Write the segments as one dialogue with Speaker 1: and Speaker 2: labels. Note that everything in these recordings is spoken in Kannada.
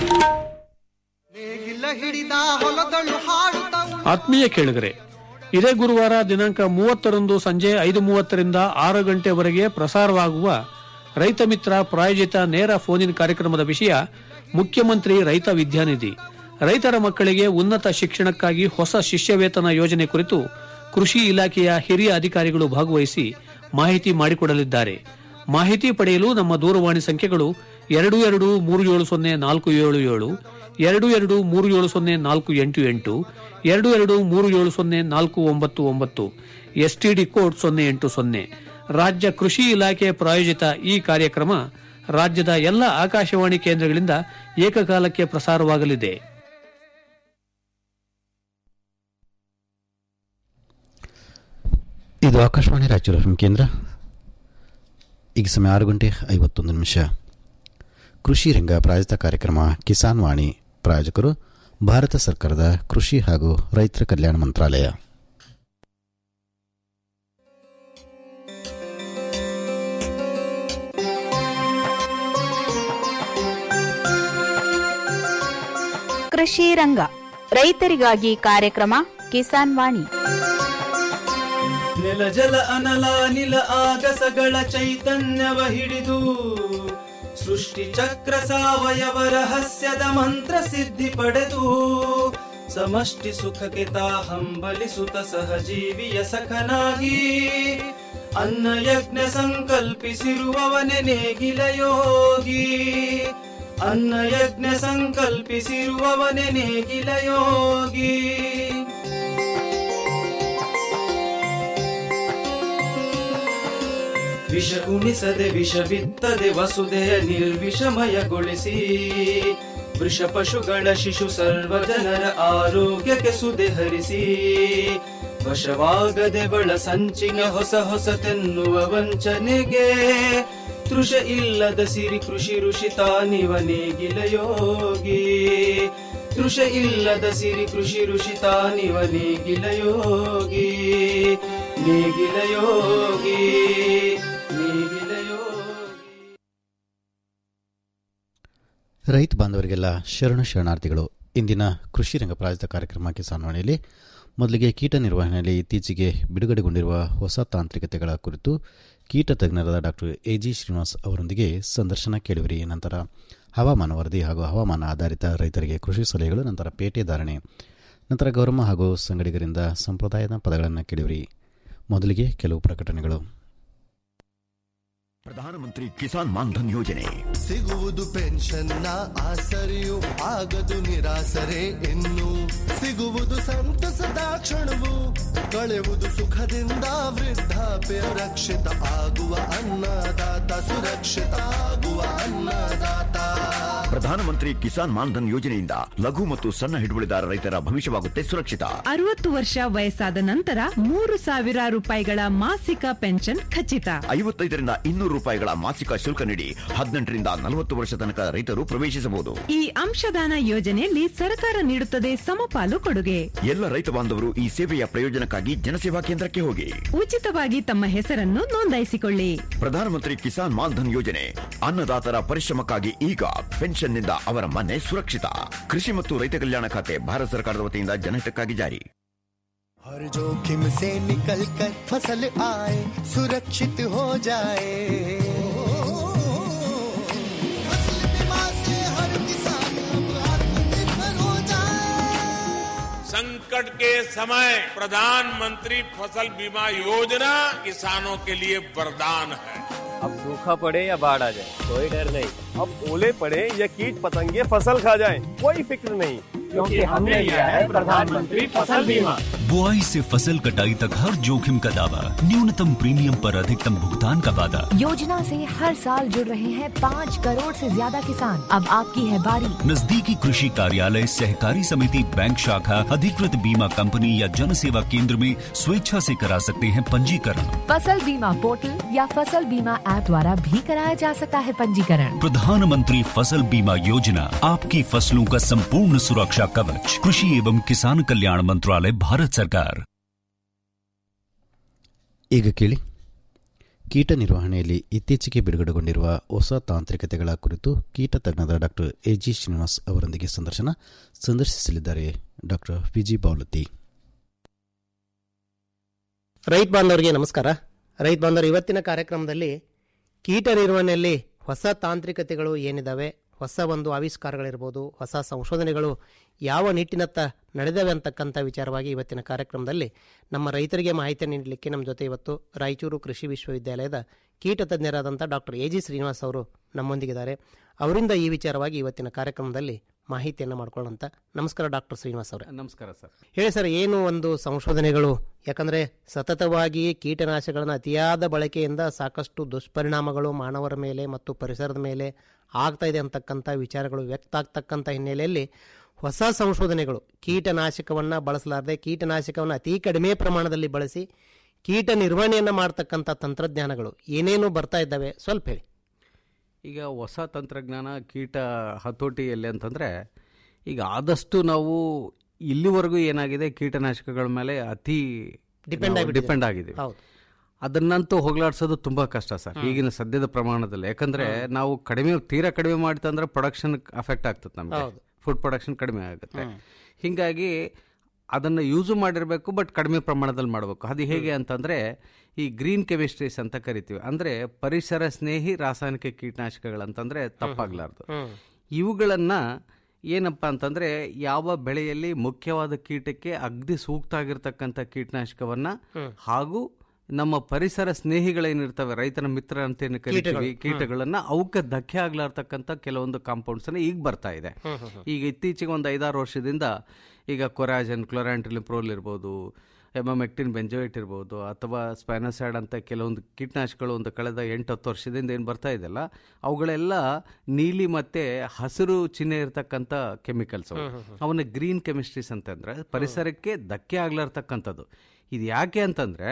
Speaker 1: ನೇಗಿಲ ಹಿಡಿದ ಹೊಲದಳು ಹಾಡುತ್ತವು
Speaker 2: ಆತ್ಮೀಯ ಕೇಳುಗರೆ ಇದೇ ಗುರುವಾರ ದಿನಾಂಕ ಮೂವತ್ತರಂದು ಸಂಜೆ ಐದು ಮೂವತ್ತರಿಂದ ಆರು ಗಂಟೆವರೆಗೆ ಪ್ರಸಾರವಾಗುವ ರೈತ ಮಿತ್ರ ಪ್ರಾಯೋಜಿತ ನೇರ ಫೋನಿನ್ ಕಾರ್ಯಕ್ರಮದ ವಿಷಯ ಮುಖ್ಯಮಂತ್ರಿ ರೈತ ವಿದ್ಯಾನಿಧಿ ರೈತರ ಮಕ್ಕಳಿಗೆ ಉನ್ನತ ಶಿಕ್ಷಣಕ್ಕಾಗಿ ಹೊಸ ಶಿಷ್ಯವೇತನ ಯೋಜನೆ ಕುರಿತು ಕೃಷಿ ಇಲಾಖೆಯ ಹಿರಿಯ ಅಧಿಕಾರಿಗಳು ಭಾಗವಹಿಸಿ ಮಾಹಿತಿ ಮಾಡಿಕೊಡಲಿದ್ದಾರೆ ಮಾಹಿತಿ ಪಡೆಯಲು ನಮ್ಮ ದೂರವಾಣಿ ಸಂಖ್ಯೆಗಳು ಎರಡು ಎರಡು ಮೂರು ಏಳು ಸೊನ್ನೆ ನಾಲ್ಕು ಏಳು ಏಳು ಎರಡು ಎರಡು ಮೂರು ಏಳು ಸೊನ್ನೆ ನಾಲ್ಕು ಎಂಟು ಎಂಟು ಎರಡು ಎರಡು ಮೂರು ಏಳು ಸೊನ್ನೆ ನಾಲ್ಕು ಒಂಬತ್ತು ಒಂಬತ್ತು ಎಸ್ಟಿಡಿ ಕೋಡ್ ಸೊನ್ನೆ ಎಂಟು ಸೊನ್ನೆ ರಾಜ್ಯ ಕೃಷಿ ಇಲಾಖೆ ಪ್ರಾಯೋಜಿತ ಈ ಕಾರ್ಯಕ್ರಮ ರಾಜ್ಯದ ಎಲ್ಲ ಆಕಾಶವಾಣಿ ಕೇಂದ್ರಗಳಿಂದ ಏಕಕಾಲಕ್ಕೆ ಪ್ರಸಾರವಾಗಲಿದೆ
Speaker 3: ಇದು ಆಕಾಶವಾಣಿ ರಾಯಚೂರು ಎಫ್ ಕೇಂದ್ರ ಈಗ ಸಮಯ ಆರು ಗಂಟೆ ಐವತ್ತೊಂದು ನಿಮಿಷ ಕೃಷಿ ರಂಗ ಪ್ರಾಯೋಜಿತ ಕಾರ್ಯಕ್ರಮ ಕಿಸಾನ್ ವಾಣಿ ಪ್ರಾಯೋಜಕರು ಭಾರತ ಸರ್ಕಾರದ ಕೃಷಿ ಹಾಗೂ ರೈತರ ಕಲ್ಯಾಣ ಮಂತ್ರಾಲಯ
Speaker 4: ಕೃಷಿ ರಂಗ ರೈತರಿಗಾಗಿ ಕಾರ್ಯಕ್ರಮ ಕಿಸಾನ್ ವಾಣಿ
Speaker 5: ನೆಲ ಜಲ ಅನಲ ನಿಲ ಆಗಸಗಳ ಚೈತನ್ಯವ ಹಿಡಿದು ಸೃಷ್ಟಿ ಚಕ್ರ ಸಾವಯವ ರಹಸ್ಯದ ಮಂತ್ರ ಸಿದ್ಧಿ ಪಡೆದು ಸಮಷ್ಟಿ ಸುಖಕ್ಕೆ ತಾ ಹಂಬಲಿಸುತ್ತ ಸಹಜೀವಿಯ ಸಖನಾಗಿ ಅನ್ನ ಯಜ್ಞ ಸಂಕಲ್ಪಿಸಿರುವವನೆ ನೇಗಿಲ ಯೋಗಿ ಅನ್ನ ಯಜ್ಞ ಸಂಕಲ್ಪಿಸಿರುವವನೆ ನೇಗಿಲ ಯೋಗಿ ವಿಷ ಉಣಿಸದೆ ವಿಷ ಬಿತ್ತದೆ ವಸುದೆಯ ನಿರ್ವಿಷಮಯಗೊಳಿಸಿ ವೃಷ ಪಶುಗಳ ಶಿಶು ಸರ್ವ ಜನರ ಆರೋಗ್ಯಕ್ಕೆ ಸುದೆ ಹರಿಸಿ ವಶವಾಗದೆ ಬಳ ಸಂಚಿನ ಹೊಸ ಹೊಸತೆನ್ನುವ ವಂಚನೆಗೆ ತೃಷ ಇಲ್ಲದ ಸಿರಿ ಕೃಷಿ ಋಷಿ ತಾನಿವ ನೇಗಿಲ ಯೋಗಿ ತೃಷ ಇಲ್ಲದ ಸಿರಿ ಕೃಷಿ ಋಷಿ ತಾನಿವ ನೇಗಿಲ ಯೋಗಿ ನೇಗಿಲ ಯೋಗಿ ನೇಗಿಲ ಯೋಗಿ
Speaker 3: ರೈತ ಬಾಂಧವರಿಗೆಲ್ಲ ಶರಣ ಶರಣಾರ್ಥಿಗಳು ಇಂದಿನ ಕೃಷಿ ರಂಗ ಪ್ರಾಯೋಜಿತ ಕಾರ್ಯಕ್ರಮ ಕಿಸಾನ್ ವಾಣಿಯಲ್ಲಿ ಮೊದಲಿಗೆ ಕೀಟ ನಿರ್ವಹಣೆಯಲ್ಲಿ ಇತ್ತೀಚೆಗೆ ಬಿಡುಗಡೆಗೊಂಡಿರುವ ಹೊಸ ತಾಂತ್ರಿಕತೆಗಳ ಕುರಿತು ಕೀಟ ತಜ್ಞರಾದ ಡಾಕ್ಟರ್ ಎ ಜಿ ಶ್ರೀನಿವಾಸ್ ಅವರೊಂದಿಗೆ ಸಂದರ್ಶನ ಕೇಳುವಿರಿ ನಂತರ ಹವಾಮಾನ ವರದಿ ಹಾಗೂ ಹವಾಮಾನ ಆಧಾರಿತ ರೈತರಿಗೆ ಕೃಷಿ ಸಲಹೆಗಳು ನಂತರ ಪೇಟೆ ಧಾರಣೆ ನಂತರ ಗೌರಮ್ಮ ಹಾಗೂ ಸಂಗಡಿಗರಿಂದ ಸಂಪ್ರದಾಯದ ಪದಗಳನ್ನು ಕೇಳುವಿರಿ ಮೊದಲಿಗೆ ಕೆಲವು ಪ್ರಕಟಣೆಗಳು
Speaker 6: ಪ್ರಧಾನಮಂತ್ರಿ ಕಿಸಾನ್ ಮಾನ್ಧನ್ ಯೋಜನೆ
Speaker 7: ಸಿಗುವುದು ಪೆನ್ಷನ್ನ ಆಸರೆಯು ಆಗದು ನಿರಾಸರೆ ಇನ್ನು ಸಿಗುವುದು ಸಂತಸದ ಕ್ಷಣವು ಕಳೆವುದು ಸುಖದಿಂದ ವೃದ್ಧಾಪ್ಯ ರಕ್ಷಿತ ಆಗುವ ಅನ್ನದಾತ ಸುರಕ್ಷಿತ ಆಗುವ ಅನ್ನದಾತ
Speaker 6: ಪ್ರಧಾನಮಂತ್ರಿ ಕಿಸಾನ್ ಮಾನ್ಧನ್ ಯೋಜನೆಯಿಂದ ಲಘು ಮತ್ತು ಸಣ್ಣ ಹಿಡುವಳಿದಾರ ರೈತರ ಭವಿಷ್ಯವಾಗುತ್ತೆ ಸುರಕ್ಷಿತ
Speaker 8: ಅರವತ್ತು ವರ್ಷ ವಯಸ್ಸಾದ ನಂತರ ಮೂರು ಸಾವಿರ ರೂಪಾಯಿಗಳ ಮಾಸಿಕ ಪೆನ್ಷನ್ ಖಚಿತ
Speaker 6: ಐವತ್ತೈದರಿಂದ ಇನ್ನೂರು ರೂಪಾಯಿಗಳ ಮಾಸಿಕ ಶುಲ್ಕ ನೀಡಿ ಹದಿನೆಂಟರಿಂದ ನಲವತ್ತು ವರ್ಷ ತನಕ ರೈತರು ಪ್ರವೇಶಿಸಬಹುದು
Speaker 8: ಈ ಅಂಶದಾನ ಯೋಜನೆಯಲ್ಲಿ ಸರ್ಕಾರ ನೀಡುತ್ತದೆ ಸಮಪಾಲು ಕೊಡುಗೆ
Speaker 6: ಎಲ್ಲ ರೈತ ಬಾಂಧವರು ಈ ಸೇವೆಯ ಪ್ರಯೋಜನಕ್ಕಾಗಿ ಜನಸೇವಾ ಕೇಂದ್ರಕ್ಕೆ ಹೋಗಿ
Speaker 8: ಉಚಿತವಾಗಿ ತಮ್ಮ ಹೆಸರನ್ನು ನೋಂದಾಯಿಸಿಕೊಳ್ಳಿ
Speaker 6: ಪ್ರಧಾನಮಂತ್ರಿ ಕಿಸಾನ್ ಮಾನ್ಧನ್ ಯೋಜನೆ ಅನ್ನದಾತರ ಪರಿಶ್ರಮಕ್ಕಾಗಿ ಈಗ ಪೆನ್ಷನ್ನಿಂದ ಅವರ ಮನೆ ಸುರಕ್ಷಿತ ಕೃಷಿ ಮತ್ತು ರೈತ ಕಲ್ಯಾಣ ಖಾತೆ ಭಾರತ ಸರ್ಕಾರದ ವತಿಯಿಂದ ಜನಹಿತಕ್ಕಾಗಿ ಜಾರಿ
Speaker 7: हर जोखिम से निकल कर फसल आए सुरक्षित हो जाए फसल बीमा से हर किसान अब आत्मनिर्भर हो जाए
Speaker 9: संकट के समय प्रधानमंत्री फसल बीमा योजना किसानों के लिए वरदान है
Speaker 10: अब सूखा पड़े या बाढ़ आ जाए कोई डर नहीं अब ओले पड़े या कीट पतंगे फसल खा जाए कोई फिक्र नहीं क्योंकि हमने लिया है प्रधानमंत्री फसल बीमा
Speaker 11: बुआई से फसल कटाई तक हर जोखिम का दावा न्यूनतम प्रीमियम पर अधिकतम भुगतान का वादा
Speaker 12: योजना से हर साल जुड़ रहे हैं पाँच करोड़ से ज्यादा किसान अब आपकी है बारी
Speaker 11: नजदीकी कृषि कार्यालय सहकारी समिति बैंक शाखा अधिकृत बीमा कंपनी या जन सेवा केंद्र में स्वेच्छा से करा सकते हैं पंजीकरण
Speaker 12: फसल बीमा पोर्टल या फसल बीमा ऐप द्वारा भी कराया जा सकता है पंजीकरण
Speaker 11: प्रधानमंत्री फसल बीमा योजना आपकी फसलों का संपूर्ण सुरक्षा कवच कृषि एवं किसान कल्याण मंत्रालय भारत सरकार
Speaker 3: ಈಗ ಕೇಳಿ ಕೀಟ ನಿರ್ವಹಣೆಯಲ್ಲಿ ಇತ್ತೀಚೆಗೆ ಬಿಡುಗಡೆಗೊಂಡಿರುವ ಹೊಸ ತಾಂತ್ರಿಕತೆಗಳ ಕುರಿತು ಕೀಟ ತಜ್ಞರಾದ ಡಾಕ್ಟರ್ ಎಜಿ ಶ್ರೀನಿವಾಸ್ ಅವರೊಂದಿಗೆ ಸಂದರ್ಶನ ಸಂದರ್ಶಿಸಲಿದ್ದಾರೆ ಡಾಕ್ಟರ್ ವಿಜಿ ಬಾವಲತಿ
Speaker 13: ರೈತ ಬಾಂಧವರಿಗೆ ನಮಸ್ಕಾರ ರೈತ ಬಾಂಧವರು ಇವತ್ತಿನ ಕಾರ್ಯಕ್ರಮದಲ್ಲಿ ಕೀಟ ನಿರ್ವಹಣೆಯಲ್ಲಿ ಹೊಸ ತಾಂತ್ರಿಕತೆಗಳು ಏನಿದಾವೆ ಹೊಸ ಒಂದು ಆವಿಷ್ಕಾರಗಳಿರ್ಬೋದು ಹೊಸ ಸಂಶೋಧನೆಗಳು ಯಾವ ನಿಟ್ಟಿನತ್ತ ನಡೆದವೆ ಅಂತಕ್ಕಂಥ ವಿಚಾರವಾಗಿ ಇವತ್ತಿನ ಕಾರ್ಯಕ್ರಮದಲ್ಲಿ ನಮ್ಮ ರೈತರಿಗೆ ಮಾಹಿತಿ ನೀಡಲಿಕ್ಕೆ ನಮ್ಮ ಜೊತೆ ಇವತ್ತು ರಾಯಚೂರು ಕೃಷಿ ವಿಶ್ವವಿದ್ಯಾಲಯದ ಕೀಟ ತಜ್ಞರಾದಂಥ ಡಾಕ್ಟರ್ ಎ ಜಿ ಶ್ರೀನಿವಾಸ್ ಅವರು ನಮ್ಮೊಂದಿಗಿದ್ದಾರೆ ಅವರಿಂದ ಈ ವಿಚಾರವಾಗಿ ಇವತ್ತಿನ ಕಾರ್ಯಕ್ರಮದಲ್ಲಿ ಮಾಹಿತಿಯನ್ನು ಮಾಡ್ಕೊಳ್ಳೋಂಥ ನಮಸ್ಕಾರ ಡಾಕ್ಟರ್ ಶ್ರೀನಿವಾಸ್ ಅವರೇ
Speaker 2: ನಮಸ್ಕಾರ ಸರ್
Speaker 13: ಹೇಳಿ ಸರ್ ಏನು ಒಂದು ಸಂಶೋಧನೆಗಳು ಯಾಕಂದ್ರೆ ಸತತವಾಗಿ ಕೀಟನಾಶಕಗಳನ್ನ ಅತಿಯಾದ ಬಳಕೆಯಿಂದ ಸಾಕಷ್ಟು ದುಷ್ಪರಿಣಾಮಗಳು ಮಾನವರ ಮೇಲೆ ಮತ್ತು ಪರಿಸರದ ಮೇಲೆ ಆಗ್ತಾ ಇದೆ ಅಂತಕ್ಕಂಥ ವಿಚಾರಗಳು ವ್ಯಕ್ತ ಆಗ್ತಕ್ಕಂಥ ಹಿನ್ನೆಲೆಯಲ್ಲಿ ಹೊಸ ಸಂಶೋಧನೆಗಳು ಕೀಟನಾಶಕವನ್ನ ಬಳಸಲಾರದೆ ಕೀಟನಾಶಕವನ್ನು ಅತಿ ಕಡಿಮೆ ಪ್ರಮಾಣದಲ್ಲಿ ಬಳಸಿ ಕೀಟ ನಿರ್ವಹಣೆಯನ್ನು ಮಾಡ್ತಕ್ಕಂಥ ತಂತ್ರಜ್ಞಾನಗಳು ಏನೇನು ಬರ್ತಾ ಇದ್ದಾವೆ ಸ್ವಲ್ಪ ಹೇಳಿ
Speaker 2: ಈಗ ಹೊಸ ತಂತ್ರಜ್ಞಾನ ಕೀಟ ಹತೋಟಿಯಲ್ಲಿ ಅಂತಂದರೆ ಈಗ ಆದಷ್ಟು ನಾವು ಇಲ್ಲಿವರೆಗೂ ಏನಾಗಿದೆ ಕೀಟನಾಶಕಗಳ ಮೇಲೆ ಅತಿ
Speaker 13: Depend ಆಗ್ಬಿಟ್ಟಿದೆ.
Speaker 2: ಡಿಪೆಂಡ್ ಆಗಿದ್ದೀವಿ
Speaker 13: ಹೌದು.
Speaker 2: ಅದನ್ನಂತೂ ಹೋಗ್ಲಾಡ್ಸೋದು ತುಂಬಾ ಕಷ್ಟ ಸರ್ ಈಗಿನ ಸದ್ಯದ ಪ್ರಮಾಣದಲ್ಲಿ ಯಾಕಂದ್ರೆ ನಾವು ಕಡಿಮೆ ತೀರಾ ಕಡಿಮೆ ಮಾಡ್ತಂದ್ರೆ ಪ್ರೊಡಕ್ಷನ್ ಅಫೆಕ್ಟ್ ಆಗ್ತದೆ ನಮಗೆ
Speaker 13: ಹೌದು.
Speaker 2: ಫುಡ್ ಪ್ರೊಡಕ್ಷನ್ ಕಡಿಮೆ ಆಗುತ್ತೆ ಹಿಂಗಾಗಿ ಅದನ್ನು ಯೂಸು ಮಾಡಿರಬೇಕು ಬಟ್ ಕಡಿಮೆ ಪ್ರಮಾಣದಲ್ಲಿ ಮಾಡಬೇಕು ಅದು ಹೇಗೆ ಅಂತಂದ್ರೆ ಈ ಗ್ರೀನ್ ಕೆಮಿಸ್ಟ್ರೀಸ್ ಅಂತ ಕರಿತೀವಿ ಅಂದ್ರೆ ಪರಿಸರ ಸ್ನೇಹಿ ರಾಸಾಯನಿಕ ಕೀಟನಾಶಕಗಳಂತಂದ್ರೆ ತಪ್ಪಾಗ್ಲಾರ್ದು
Speaker 13: ಹ್ಮ್.
Speaker 2: ಇವುಗಳನ್ನ ಏನಪ್ಪಾ ಅಂತಂದ್ರೆ ಯಾವ ಬೆಳೆಯಲ್ಲಿ ಮುಖ್ಯವಾದ ಕೀಟಕ್ಕೆ ಅಗ್ದಿ ಸೂಕ್ತ ಆಗಿರ್ತಕ್ಕಂಥ ಕೀಟನಾಶಕವನ್ನ ಹಾಗೂ ನಮ್ಮ ಪರಿಸರ ಸ್ನೇಹಿಗಳೇನಿರ್ತವೆ ರೈತನ ಮಿತ್ರ ಅಂತ ಏನು ಕರಿತೀವಿ ಕೀಟಗಳನ್ನ ಅವಕ್ಕೆ ಧಕ್ಕೆ ಆಗ್ಲಾರ್ತಕ್ಕಂಥ ಕೆಲವೊಂದು ಕಾಂಪೌಂಡ್ಸ್ ಈಗ ಬರ್ತಾ ಇದೆ ಈಗ ಇತ್ತೀಚೆಗೆ ಒಂದು ಐದಾರು ವರ್ಷದಿಂದ ಈಗ ಕೊರಾಜನ್ ಕ್ಲೊರಾಂಟಿಲಿಪ್ರೋಲ್ ಇರ್ಬೋದು ಎಮಮೆಕ್ಟಿನ್ ಬೆಂಜೋಯಿಟ್ ಇರ್ಬೋದು ಅಥವಾ ಸ್ಪೈನಸೈಡ್ ಅಂತ ಕೆಲವೊಂದು ಕೀಟನಾಶಕಗಳು ಒಂದು ಕಳೆದ ಎಂಟು ಹತ್ತು ವರ್ಷದಿಂದ ಏನು ಬರ್ತಾ ಇದೆಯಲ್ಲ ಅವುಗಳೆಲ್ಲ ನೀಲಿ ಮತ್ತೆ ಹಸಿರು ಚಿಹ್ನೆ ಇರತಕ್ಕಂಥ ಕೆಮಿಕಲ್ಸ್ ಅವನ್ನ ಗ್ರೀನ್ ಕೆಮಿಸ್ಟ್ರೀಸ್ ಅಂತಂದ್ರೆ ಪರಿಸರಕ್ಕೆ ಧಕ್ಕೆ ಆಗ್ಲಾರ್ತಕ್ಕಂಥದ್ದು ಇದು ಯಾಕೆ ಅಂತಂದ್ರೆ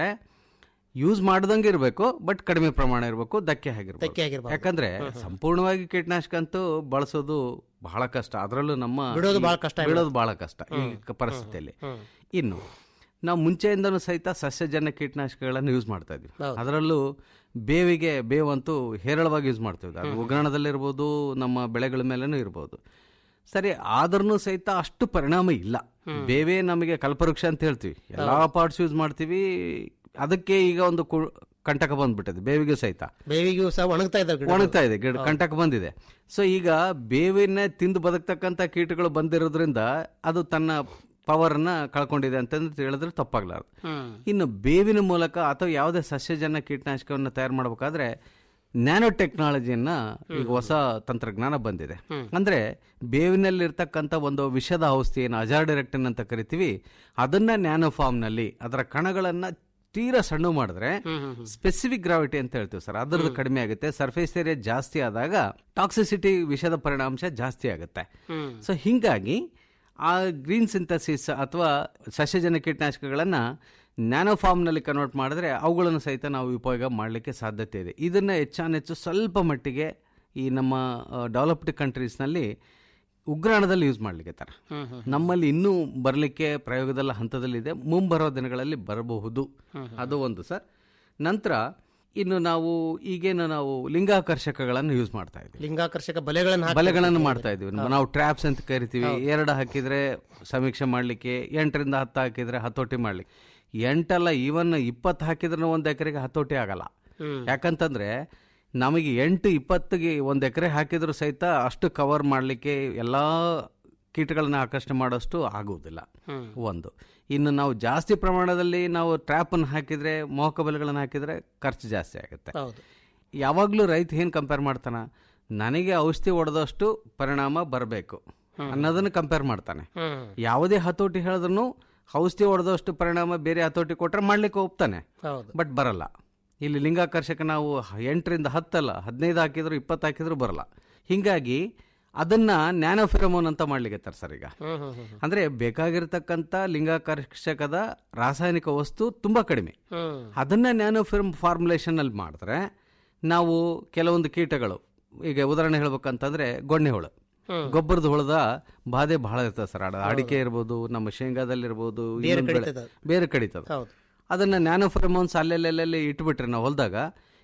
Speaker 2: ಯೂಸ್ ಮಾಡ್ದಂಗೆ ಇರಬೇಕು ಬಟ್ ಕಡಿಮೆ ಪ್ರಮಾಣ ಇರಬೇಕು ಧಕ್ಕೆ ಆಗಿರ್ಬೇಕು
Speaker 13: ಧಕ್ಕೆ ಆಗಿರ್ಬಾರ್ದು.
Speaker 2: ಯಾಕಂದ್ರೆ ಸಂಪೂರ್ಣವಾಗಿ ಕೀಟನಾಶಕ ಅಂತೂ ಬಳಸೋದು ಬಹಳ ಕಷ್ಟ ಅದರಲ್ಲೂ ನಮ್ಮ
Speaker 13: ಬಿಡೋದು
Speaker 2: ಈ-
Speaker 13: ಬಹಳ ಕಷ್ಟ
Speaker 2: ಬಿಡೋದು ಬಹಳ ಕಷ್ಟ ಈ ಪರಿಸ್ಥಿತಿಯಲ್ಲಿ ಇನ್ನು ನಾವು ಮುಂಚೆಯಿಂದನೂ ಸಹಿತ ಸಸ್ಯಜನ್ಯ ಕೀಟನಾಶಕಗಳನ್ನು ಯೂಸ್ ಮಾಡ್ತಾ ಇದ್ವಿ ಅದರಲ್ಲೂ ಬೇವಿಗೆ ಬೇವಂತೂ ಹೇರಳವಾಗಿ ಯೂಸ್ ಮಾಡ್ತೀವಿ ಅದು ಉಗ್ರಾಣದಲ್ಲಿರ್ಬೋದು ನಮ್ಮ ಬೆಳೆಗಳ ಮೇಲೇನೂ ಇರ್ಬೋದು ಸರಿ ಆದ್ರೂ ಸಹಿತ ಅಷ್ಟು ಪರಿಣಾಮ ಇಲ್ಲ ಬೇವೇ ನಮಗೆ ಕಲ್ಪವೃಕ್ಷ ಅಂತ ಹೇಳ್ತೀವಿ ಎಲ್ಲಾ ಪಾರ್ಟ್ಸ್ ಯೂಸ್ ಮಾಡ್ತೀವಿ ಅದಕ್ಕೆ ಈಗ ಒಂದು ಕು- ಕಂಟಕ ಬಂದ್ಬಿಟ್ಟಿದೆ ಬೇವಿಗೆ ಸಹಿತ
Speaker 13: ಬೇವಿಗೂ ಸಹ ಒಣಗ್ತಾ ಇದ್ದಾವೆ ಗಿಡಗಳು.
Speaker 2: ಒಣಗ್ತಾ ಇದೆ ಗಿಡ ಕಂಟಕ ಬಂದಿದೆ ಸೊ ಈಗ ಬೇವಿನ ತಿಂದು ಬದುಕ್ತಕ್ಕಂಥ ಕೀಟಗಳು ಬಂದಿರೋದ್ರಿಂದ ಅದು ತನ್ನ ಪವರ್ ಅನ್ನ ಕಳ್ಕೊಂಡಿದೆ ಅಂತಂದ್ರೆ ಹೇಳಿದ್ರೆ ತಪ್ಪಾಗ್ಲಾರ್ದು
Speaker 13: ಹ್ಮ್.
Speaker 2: ಇನ್ನು ಬೇವಿನ ಮೂಲಕ ಅಥವಾ ಯಾವುದೇ ಸಸ್ಯಜನ್ಯ ಕೀಟನಾಶಕವನ್ನು ತಯಾರು ಮಾಡಬೇಕಾದ್ರೆ ನ್ಯಾನೋ ಟೆಕ್ನಾಲಜಿಯನ್ನ ಈಗ ಹೊಸ ತಂತ್ರಜ್ಞಾನ ಬಂದಿದೆ ಅಂದ್ರೆ ಬೇವಿನಲ್ಲಿರ್ತಕ್ಕಂಥ ಒಂದು ವಿಷದ ಔಷಧಿ ಏನು ಅಜಾರ್ಡಿರೆಕ್ಟಿನ್ ಅಂತ ಕರಿತೀವಿ ಅದನ್ನ ನ್ಯಾನೋ ಫಾರ್ಮ್ ನಲ್ಲಿ ಅದರ ಕಣಗಳನ್ನ ತೀರಾ ಸಣ್ಣ ಮಾಡಿದ್ರೆ ಸ್ಪೆಸಿಫಿಕ್ ಗ್ರಾವಿಟಿ ಅಂತ ಹೇಳ್ತೀವಿ ಸರ್ ಅದರದ್ದು ಕಡಿಮೆ ಆಗುತ್ತೆ ಸರ್ಫೇಸ್ ಏರಿಯಾ ಜಾಸ್ತಿ ಆದಾಗ ಟಾಕ್ಸಿಸಿಟಿ ವಿಷದ ಪರಿಣಾಂಶ ಜಾಸ್ತಿ ಆಗುತ್ತೆ ಸೊ ಹಿಂಗಾಗಿ ಆ ಗ್ರೀನ್ ಸಿಂಥಸಿಸ್ ಅಥವಾ ಸಸ್ಯಜನ್ಯ ಕೀಟನಾಶಕಗಳನ್ನು ನ್ಯಾನೋ ಫಾರ್ಮ್ನಲ್ಲಿ ಕನ್ವರ್ಟ್ ಮಾಡಿದ್ರೆ ಅವುಗಳನ್ನು ಸಹಿತ ನಾವು ಉಪಯೋಗ ಮಾಡಲಿಕ್ಕೆ ಸಾಧ್ಯತೆ ಇದೆ ಇದನ್ನು ಹೆಚ್ಚಾನೆಚ್ಚು ಸ್ವಲ್ಪ ಮಟ್ಟಿಗೆ ಈ ನಮ್ಮ ಡೆವಲಪ್ಡ್ ಕಂಟ್ರೀಸ್ನಲ್ಲಿ ಉಗ್ರಾಣದಲ್ಲಿ ಯೂಸ್ ಮಾಡ್ಲಿಕ್ಕೆ ತರ ನಮ್ಮಲ್ಲಿ ಇನ್ನೂ ಬರಲಿಕ್ಕೆ ಪ್ರಯೋಗದ ಹಂತದಲ್ಲಿದೆ ಮುಂಬರೋ ದಿನಗಳಲ್ಲಿ ಬರಬಹುದು ಅದು ಒಂದು ಸರ್ ನಂತರ ಇನ್ನು ನಾವು ಈಗೇನು ನಾವು ಲಿಂಗಾಕರ್ಷಕಗಳನ್ನು ಯೂಸ್ ಮಾಡ್ತಾ ಇದ್ದೀವಿ
Speaker 13: ಲಿಂಗಾಕರ್ಷಕ ಬಲೆಗಳನ್ನು ಹಾಕಿ-
Speaker 2: ಬಲೆಗಳನ್ನು ಮಾಡ್ತಾ ಇದೀವಿ ನಾವು ಟ್ರ್ಯಾಪ್ಸ್ ಅಂತ ಕರಿತೀವಿ ಎರಡು ಹಾಕಿದ್ರೆ ಸಮೀಕ್ಷೆ ಮಾಡ್ಲಿಕ್ಕೆ ಎಂಟರಿಂದ ಹತ್ತು ಹಾಕಿದ್ರೆ ಹತೋಟಿ ಮಾಡ್ಲಿಕ್ಕೆ ಎಂಟಲ್ಲ ಈವನ್ ಇಪ್ಪತ್ತು ಹಾಕಿದ್ರೆ ಒಂದು ಎಕರೆಗೆ ಹತೋಟಿ ಆಗಲ್ಲ ಯಾಕಂತಂದ್ರೆ ನಮಗೆ ಎಂಟು ಇಪ್ಪತ್ತಿಗೆ ಒಂದು ಎಕರೆ ಹಾಕಿದ್ರು ಸಹಿತ ಅಷ್ಟು ಕವರ್ ಮಾಡಲಿಕ್ಕೆ ಎಲ್ಲಾ ಕೀಟಗಳನ್ನ ಆಕರ್ಷಣೆ ಮಾಡೋಷ್ಟು ಆಗುವುದಿಲ್ಲ ಒಂದು ಇನ್ನು ನಾವು ಜಾಸ್ತಿ ಪ್ರಮಾಣದಲ್ಲಿ ನಾವು ಟ್ರ್ಯಾಪ್ ಅನ್ನು ಹಾಕಿದ್ರೆ ಮೋಹಕ ಬಲೆಗಳನ್ನು ಹಾಕಿದ್ರೆ ಖರ್ಚು ಜಾಸ್ತಿ ಆಗುತ್ತೆ
Speaker 13: ಹೌದು
Speaker 2: ಯಾವಾಗಲೂ ರೈತ ಏನು ಕಂಪೇರ್ ಮಾಡ್ತಾನ ನನಗೆ ಔಷಧಿ ಹೊಡೆದಷ್ಟು ಪರಿಣಾಮ ಬರಬೇಕು ಅನ್ನೋದನ್ನ ಕಂಪೇರ್ ಮಾಡ್ತಾನೆ
Speaker 13: ಹ್ಮ್.
Speaker 2: ಯಾವುದೇ ಹತೋಟಿ ಹೇಳಿದ್ರು ಔಷಧಿ ಹೊಡೆದಷ್ಟು ಪರಿಣಾಮ ಬೇರೆ ಹತೋಟಿ ಕೊಟ್ರೆ ಮಾಡ್ಲಿಕ್ಕೆ ಹೋಗ್ತಾನೆ
Speaker 13: ಹೌದು
Speaker 2: ಬಟ್ ಬರಲ್ಲ ಇಲ್ಲಿ ಲಿಂಗಾಕರ್ಷಕ ನಾವು ಎಂಟರಿಂದ ಹತ್ತಲ್ಲ ಹದಿನೈದು ಹಾಕಿದ್ರು ಇಪ್ಪತ್ತು ಹಾಕಿದ್ರು ಬರಲ್ಲ ಹಿಂಗಾಗಿ ಅದನ್ನ ನ್ಯಾನೋಫಿರಮೋನ್ ಅಂತ ಮಾಡ್ಲಿಕ್ಕೆ ಸರ್ ಈಗ
Speaker 13: ಹ್ಮ್ ಹ್ಮ್ ಹ್ಮ್
Speaker 2: ಅಂದ್ರೆ ಬೇಕಾಗಿರ್ತಕ್ಕಂಥ ಲಿಂಗಾಕರ್ಷಕದ ರಾಸಾಯನಿಕ ವಸ್ತು ತುಂಬಾ ಕಡಿಮೆ
Speaker 13: ಹ್ಮ್.
Speaker 2: ಅದನ್ನ ನ್ಯಾನೋಫಿರ್ಮ್ ಫಾರ್ಮುಲೇಷನ್ ಅಲ್ಲಿ ಮಾಡಿದ್ರೆ ನಾವು ಕೆಲವೊಂದು ಕೀಟಗಳು ಈಗ ಉದಾಹರಣೆ ಹೇಳ್ಬೇಕಂತಂದ್ರೆ ಗೊಣ್ಣೆ ಹುಳು ಗೊಬ್ಬರದ ಹುಳದ ಬಾಧೆ ಬಹಳ ಇರ್ತದೆ ಸರ್ ಅಡ- ಅಡಿಕೆ ಇರ್ಬೋದು ನಮ್ಮ ಶೇಂಗಾದಲ್ಲಿರ್ಬೋದು
Speaker 13: ಬೇರೆ
Speaker 2: ಇನ್ನೊಂದ್ ಬೆಳೆ-
Speaker 13: ಕಡಿತದ.
Speaker 2: ಬೇರೆ ಕಡಿತದ
Speaker 13: ಹೌದು
Speaker 2: ಅದನ್ನ ನ್ಯಾನೋಫಿರಮೋನ್ಸ್ ಅಲ್ಲೆಲ್ಲೆಲ್ಲಿ ಇಟ್ಬಿಟ್ರೆ ನಾವು ಹೊಲದಾಗ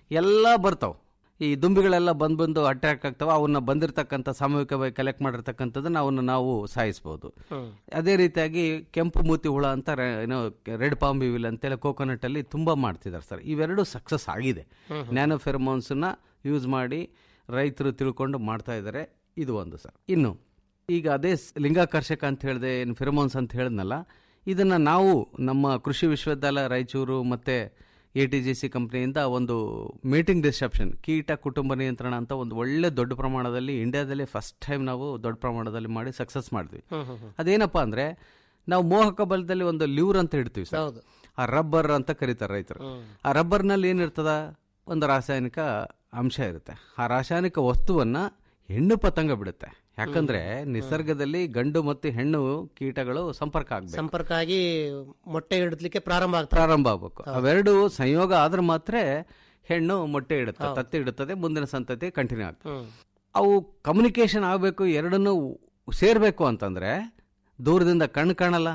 Speaker 14: ಎಲ್ಲ ಬರ್ತಾವೆ ಈ ದುಂಬಿಗಳೆಲ್ಲ ಬಂದು ಬಂದು ಅಟ್ರಾಕ್ಟ್ ಆಗ್ತಾವೆ ಅವನ್ನ ಬಂದಿರತಕ್ಕಂಥ ಸಾಮೂಹಿಕವಾಗಿ ಕಲೆಕ್ಟ್ ಮಾಡಿರ್ತಕ್ಕಂಥದ್ದನ್ನ ಅವನ್ನ ನಾವು ಸಾಯಿಸ್ಬೋದು ಅದೇ ರೀತಿಯಾಗಿ ಕೆಂಪು ಮೂತಿ ಹುಳ ಅಂತ ರೆ- ಏನೋ ರೆಡ್ ಪಾಂಬಿವಿಲ್ ಅಂತೆಲ್ಲ ಕೋಕೋನಟ್ ಅಲ್ಲಿ ತುಂಬಾ ಮಾಡ್ತಿದ್ದಾರೆ ಸರ್ ಇವೆರಡು ಸಕ್ಸಸ್ ಆಗಿದೆ
Speaker 13: ಹ್ಮ್.
Speaker 14: ನ್ಯಾನೋ ಫೆರಮೋನ್ಸ್ನ ಯೂಸ್ ಮಾಡಿ ರೈತರು ತಿಳ್ಕೊಂಡು ಮಾಡ್ತಾ ಇದ್ದಾರೆ ಇದು ಒಂದು ಸರ್ ಇನ್ನು ಈಗ ಅದೇ ಸ್- ಲಿಂಗಾಕರ್ಷಕ ಅಂತ ಹೇಳಿದೆ ಏನು ಫೆರಮೋನ್ಸ್ ಅಂತ ಹೇಳಿದ್ನಲ್ಲ ಇದನ್ನ ನಾವು ನಮ್ಮ ಕೃಷಿ ವಿಶ್ವವಿದ್ಯಾಲಯ ರಾಯಚೂರು ಮತ್ತೆ ಎ ಟಿ ಜಿ ಸಿ ಕಂಪ್ನಿಯಿಂದ ಒಂದು ಮೀಟಿಂಗ್ ಡಿಸ್ಟ್ರಪ್ಷನ್ ಕೀಟ ಕುಟುಂಬ ನಿಯಂತ್ರಣ ಅಂತ ಒಂದು ಒಳ್ಳೆ ದೊಡ್ಡ ಪ್ರಮಾಣದಲ್ಲಿ ಇಂಡಿಯಾದಲ್ಲಿ ಫಸ್ಟ್ ಟೈಮ್ ನಾವು ದೊಡ್ಡ ಪ್ರಮಾಣದಲ್ಲಿ ಮಾಡಿ ಸಕ್ಸಸ್ ಮಾಡಿದ್ವಿ
Speaker 13: ಹ್ಮ್, ಹ್ಮ್, ಹ್ಮ್.
Speaker 14: ಅದೇನಪ್ಪ ಅಂದ್ರೆ ನಾವು ಮೋಹಕ ಬಲದಲ್ಲಿ ಒಂದು ಲ್ಯೂರ್ ಅಂತ ಇಡ್ತೀವಿ ಸರ್
Speaker 13: ಹೌದು.
Speaker 14: ಆ ರಬ್ಬರ್ ಅಂತ ಕರೀತಾರೆ ರೈತರು
Speaker 13: ಹ್ಮ್.
Speaker 14: ಆ ರಬ್ಬರ್ನಲ್ಲಿ ಏನಿರ್ತದ ಒಂದು ರಾಸಾಯನಿಕ ಅಂಶ ಇರುತ್ತೆ ಆ ರಾಸಾಯನಿಕ ವಸ್ತುವನ್ನ ಹೆಣ್ಣು ಪತಂಗ ಬಿಡುತ್ತೆ ಯಾಕಂದ್ರೆ ನಿಸರ್ಗದಲ್ಲಿ ಗಂಡು ಮತ್ತು ಹೆಣ್ಣು ಕೀಟಗಳು ಸಂಪರ್ಕ ಆಗ್ಬೇಕು
Speaker 13: ಸಂಪರ್ಕ ಆಗಿ ಮೊಟ್ಟೆ ಇಡಲಿಕ್ಕೆ ಪ್ರಾರಂಭ ಆಗ್ತದೆ
Speaker 14: ಪ್ರಾರಂಭ ಆಗ್ಬೇಕು ಅವೆರಡು ಸಂಯೋಗ ಆದ್ರೆ ಮಾತ್ರ ಹೆಣ್ಣು ಮೊಟ್ಟೆ ಇಡುತ್ತೆ ತತ್ತಿ ಇಡುತ್ತದೆ ಮುಂದಿನ ಸಂತತಿ ಕಂಟಿನ್ಯೂ ಆಗ್ತದೆ
Speaker 13: ಹ್ಮ್.
Speaker 14: ಅವು ಕಮ್ಯುನಿಕೇಶನ್ ಆಗಬೇಕು ಎರಡನ್ನೂ ಸೇರ್ಬೇಕು ಅಂತಂದ್ರೆ ದೂರದಿಂದ ಕಣ್ಣು ಕಾಣಲ್ಲ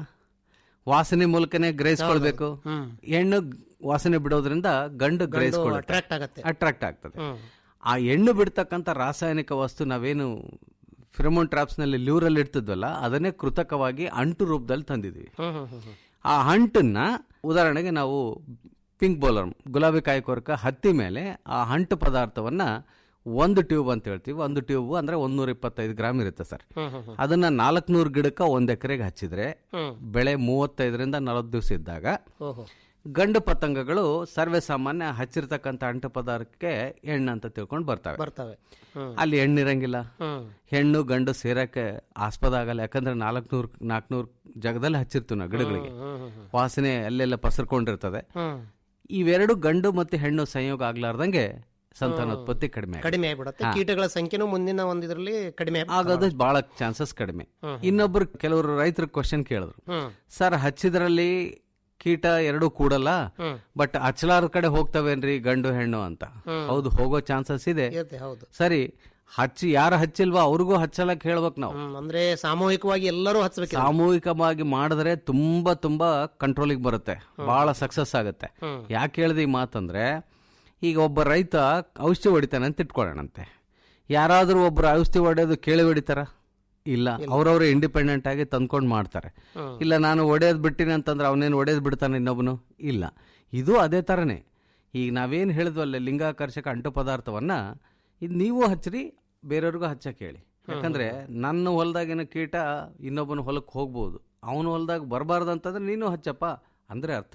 Speaker 14: ವಾಸನೆ ಮೂಲಕನೇ ಗ್ರಹಿಸ್ಕೊಳ್ಬೇಕು
Speaker 13: ಹ್ಮ್.
Speaker 14: ಹೆಣ್ಣು ವಾಸನೆ ಬಿಡೋದ್ರಿಂದ ಗಂಡು ಗ್ರಹಿಸ್ಕೊಳ್ಳುತ್ತೆ
Speaker 13: attract ಆಗತ್ತೆ.
Speaker 14: ಅಟ್ರಾಕ್ಟ್ ಆಗ್ತದೆ
Speaker 13: ಹ್ಮ್.
Speaker 14: ಆ ಹೆಣ್ಣು ಬಿಡ್ತಕ್ಕಂಥ ರಾಸಾಯನಿಕ ವಸ್ತು ನಾವೇನು ಫಿರಮೋನ್ ಟ್ರಾಪ್ಸ್ ನಲ್ಲಿ ಲ್ಯೂರಲ್ಲಿ ಇಡ್ತಿದ್ವಲ್ಲ ಅದನ್ನೇ ಕೃತಕವಾಗಿ ಅಂಟು ರೂಪದಲ್ಲಿ ತಂದಿದ್ವಿ
Speaker 13: ಹ್ಮ್, ಹ್ಮ್, ಹ್ಮ್, ಹ್ಮ್.
Speaker 14: ಆ ಅಂಟನ್ನ ಉದಾಹರಣೆಗೆ ನಾವು ಪಿಂಕ್ ಬೌಲರ್ ಗುಲಾಬಿ ಕಾಯಿ ಕೊರಕ ಹತ್ತಿ ಮೇಲೆ ಆ ಅಂಟು ಪದಾರ್ಥವನ್ನ ಒಂದು ಟ್ಯೂಬ್ ಅಂತ ಹೇಳ್ತೀವಿ ಒಂದು ಟ್ಯೂಬ್ ಅಂದ್ರೆ ಒಂದೂರ ಇಪ್ಪತ್ತೈದು ಗ್ರಾಮ್ ಇರುತ್ತೆ ಸರ್
Speaker 13: ಹ್ಮ್, ಹ್ಮ್, ಹ್ಮ್.
Speaker 14: ಅದನ್ನ ನಾಲ್ಕುನೂರು ಗಿಡಕ್ಕೆ ಒಂದ್ ಎಕರೆಗೆ ಹಚ್ಚಿದ್ರೆ
Speaker 13: ಹ್ಮ್.
Speaker 14: ಬೆಳೆ ಮೂವತ್ತೈದರಿಂದ ನಲವತ್ತು ದಿವಸ ಇದ್ದಾಗ
Speaker 13: ಓಹೋ
Speaker 14: ಗಂಡು ಪತಂಗಗಳು ಸರ್ವೇ ಸಾಮಾನ್ಯ ಹಚ್ಚಿರ್ತಕ್ಕಂಥ ಅಂಟು ಪದಾರ್ಥಕ್ಕೆ ಹೆಣ್ಣು ಅಂತ ತಿಳ್ಕೊಂಡು ಬರ್ತವೆ
Speaker 13: ಬರ್ತವೆ ಹ್ಮ್.
Speaker 14: ಅಲ್ಲಿ ಹೆಣ್ಣಿರಂಗಿಲ್ಲ
Speaker 13: ಹ್ಮ್.
Speaker 14: ಹೆಣ್ಣು ಗಂಡು ಸೇರಕ್ಕೆ ಆಸ್ಪದ ಆಗಲ್ಲ ಯಾಕಂದ್ರೆ ನಾಲ್ಕುನೂರು ನಾಲ್ಕುನೂರು ಜಾಗದಲ್ಲಿ ಹಚ್ಚಿರ್ತೀವಿ ನಾವು ಗಿಡಗಳಿಗೆ
Speaker 13: ಹ್ಮ್, ಹ್ಮ್, ಹ್ಮ್.
Speaker 14: ವಾಸನೆ ಅಲ್ಲೆಲ್ಲ ಪಸರ್ಕೊಂಡಿರ್ತದೆ
Speaker 13: ಹ್ಮ್.
Speaker 14: ಇವೆರಡು ಗಂಡು ಮತ್ತೆ ಹೆಣ್ಣು ಸಂಯೋಗ ಆಗ್ಲಾರ್ದಂಗೆ ಸಂತಾನೋತ್ಪತ್ತಿ ಕಡಿಮೆ ಆಗುತ್ತೆ.
Speaker 13: ಕಡಿಮೆ ಆಗ್ಬಿಡುತ್ತೆ
Speaker 14: ಹಾ.
Speaker 13: ಕೀಟಗಳ ಸಂಖ್ಯೆನೂ ಮುಂದಿನ ಒಂದು ಇದರಲ್ಲಿ ಕಡಿಮೆ ಆಗ್ಬಿಡುತ್ತೆ.
Speaker 14: ಆಗೋದು ಬಹಳ ಚಾನ್ಸಸ್ ಕಡಿಮೆ
Speaker 13: ಹ್ಮ್, ಹ್ಮ್.
Speaker 14: ಇನ್ನೊಬ್ರು ಕೆಲವರು ರೈತರು ಕ್ವಶನ್ ಕೇಳಿದ್ರು
Speaker 13: ಹ್ಮ್.
Speaker 14: ಸರ್ ಹಚ್ಚಿದ್ರಲ್ಲಿ ಕೀಟ ಎರಡು ಕೂಡಲ್ಲ
Speaker 13: ಹ್ಮ್.
Speaker 14: ಬಟ್ ಹಚ್ಚಲಾರ ಕಡೆ ಹೋಗ್ತವೇನ್ರಿ ಗಂಡು ಹೆಣ್ಣು ಅಂತ
Speaker 13: ಹ್ಮ್.
Speaker 14: ಹೌದು ಹೋಗೋ ಚಾನ್ಸಸ್ ಇದೆ
Speaker 13: ಇರುತ್ತೆ, ಹೌದು
Speaker 14: ಸರಿ ಹಚ್ಚಿ ಯಾರು ಹಚ್ಚಿಲ್ವಾ ಅವ್ರಿಗೂ ಹಚ್ಚಲಕ್ ಹೇಳ್ಬೇಕು ನಾವು
Speaker 13: ಹ್ಮ್, ಅಂದ್ರೆ ಸಾಮೂಹಿಕವಾಗಿ ಎಲ್ಲರೂ ಹಚ್ಚಬೇಕು
Speaker 14: ಸಾಮೂಹಿಕವಾಗಿ ಮಾಡಿದ್ರೆ ತುಂಬಾ ತುಂಬಾ ಕಂಟ್ರೋಲಿಗೆ ಬರುತ್ತೆ ಬಹಳ ಸಕ್ಸಸ್ ಆಗುತ್ತೆ
Speaker 13: ಹ್ಮ್.
Speaker 14: ಯಾಕೆ ಹೇಳ್ದೆ ಈ ಮಾತಂದ್ರೆ ಈಗ ಒಬ್ಬ ರೈತ ಔಷಧಿ ಹೊಡಿತಾನೆ ಅಂತ ಇಟ್ಕೊಳ್ಳೋಣಂತೆ ಯಾರಾದ್ರೂ ಒಬ್ರು ಔಷಧಿ ಹೊಡೆಯೋದು ಕೇಳಿ ಹೊಡಿತಾರ ಇಲ್ಲ ಅವ್ರವ್ರು ಇಂಡಿಪೆಂಡೆಂಟ್ ಆಗಿ ತಂದ್ಕೊಂಡು ಮಾಡ್ತಾರೆ
Speaker 13: ಹ್ಮ್.
Speaker 14: ಇಲ್ಲ ನಾನು ಒಡೆಯೋದು ಬಿಟ್ಟಿನಿ ಅಂತಂದ್ರೆ ಅವನೇನು ಒಡೆಯೋದು ಬಿಡ್ತಾನೆ ಇನ್ನೊಬ್ಬನು ಇಲ್ಲ ಇದು ಅದೇ ಥರನೇ ಈಗ ನಾವೇನು ಹೇಳಿದ್ವಲ್ಲ ಲಿಂಗಾಕರ್ಷಕ ಅಂಟು ಪದಾರ್ಥವನ್ನ ಇದು ನೀವು ಹಚ್ಚಿರಿ ಬೇರೆಯವ್ರಿಗೂ ಹಚ್ಚಕ್ಕೆ ಹೇಳಿ ಯಾಕಂದ್ರೆ ನನ್ನ ಹೊಲದಾಗಿನ ಕೀಟ ಇನ್ನೊಬ್ಬನ ಹೊಲಕ್ಕೆ ಹೋಗ್ಬೋದು ಅವನ ಹೊಲದಾಗ ಬರಬಾರ್ದು ಅಂತಂದ್ರೆ ನೀನು ಹಚ್ಚಪ್ಪ ಅಂದ್ರೆ ಅರ್ಥ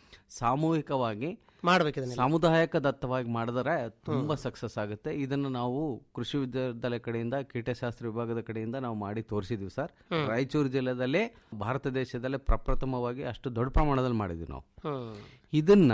Speaker 14: ಸಾಮೂಹಿಕವಾಗಿ
Speaker 13: ಮಾಡ್ಬೇಕು ಇದನ್ನೆಲ್ಲ.
Speaker 14: ಸಾಮುದಾಯಿಕ ದತ್ತವಾಗಿ ಮಾಡಿದ್ರೆ ತುಂಬಾ ಸಕ್ಸಸ್ ಆಗುತ್ತೆ ಇದನ್ನು ನಾವು ಕೃಷಿ ವಿಶ್ವವಿದ್ಯಾಲಯ ಕಡೆಯಿಂದ ಕೀಟಶಾಸ್ತ್ರ ವಿಭಾಗದ ಕಡೆಯಿಂದ ನಾವು ಮಾಡಿ ತೋರಿಸಿದ್ವಿ ಸರ್
Speaker 13: ಹ್ಮ್.
Speaker 14: ರಾಯಚೂರು ಜಿಲ್ಲೆದಲ್ಲೇ ಭಾರತ ದೇಶದಲ್ಲೇ ಪ್ರಪ್ರಥಮವಾಗಿ ಅಷ್ಟು ದೊಡ್ಡ ಪ್ರಮಾಣದಲ್ಲಿ ಮಾಡಿದ್ವಿ ನಾವು
Speaker 13: ಹ್ಮ್.
Speaker 14: ಇದನ್ನ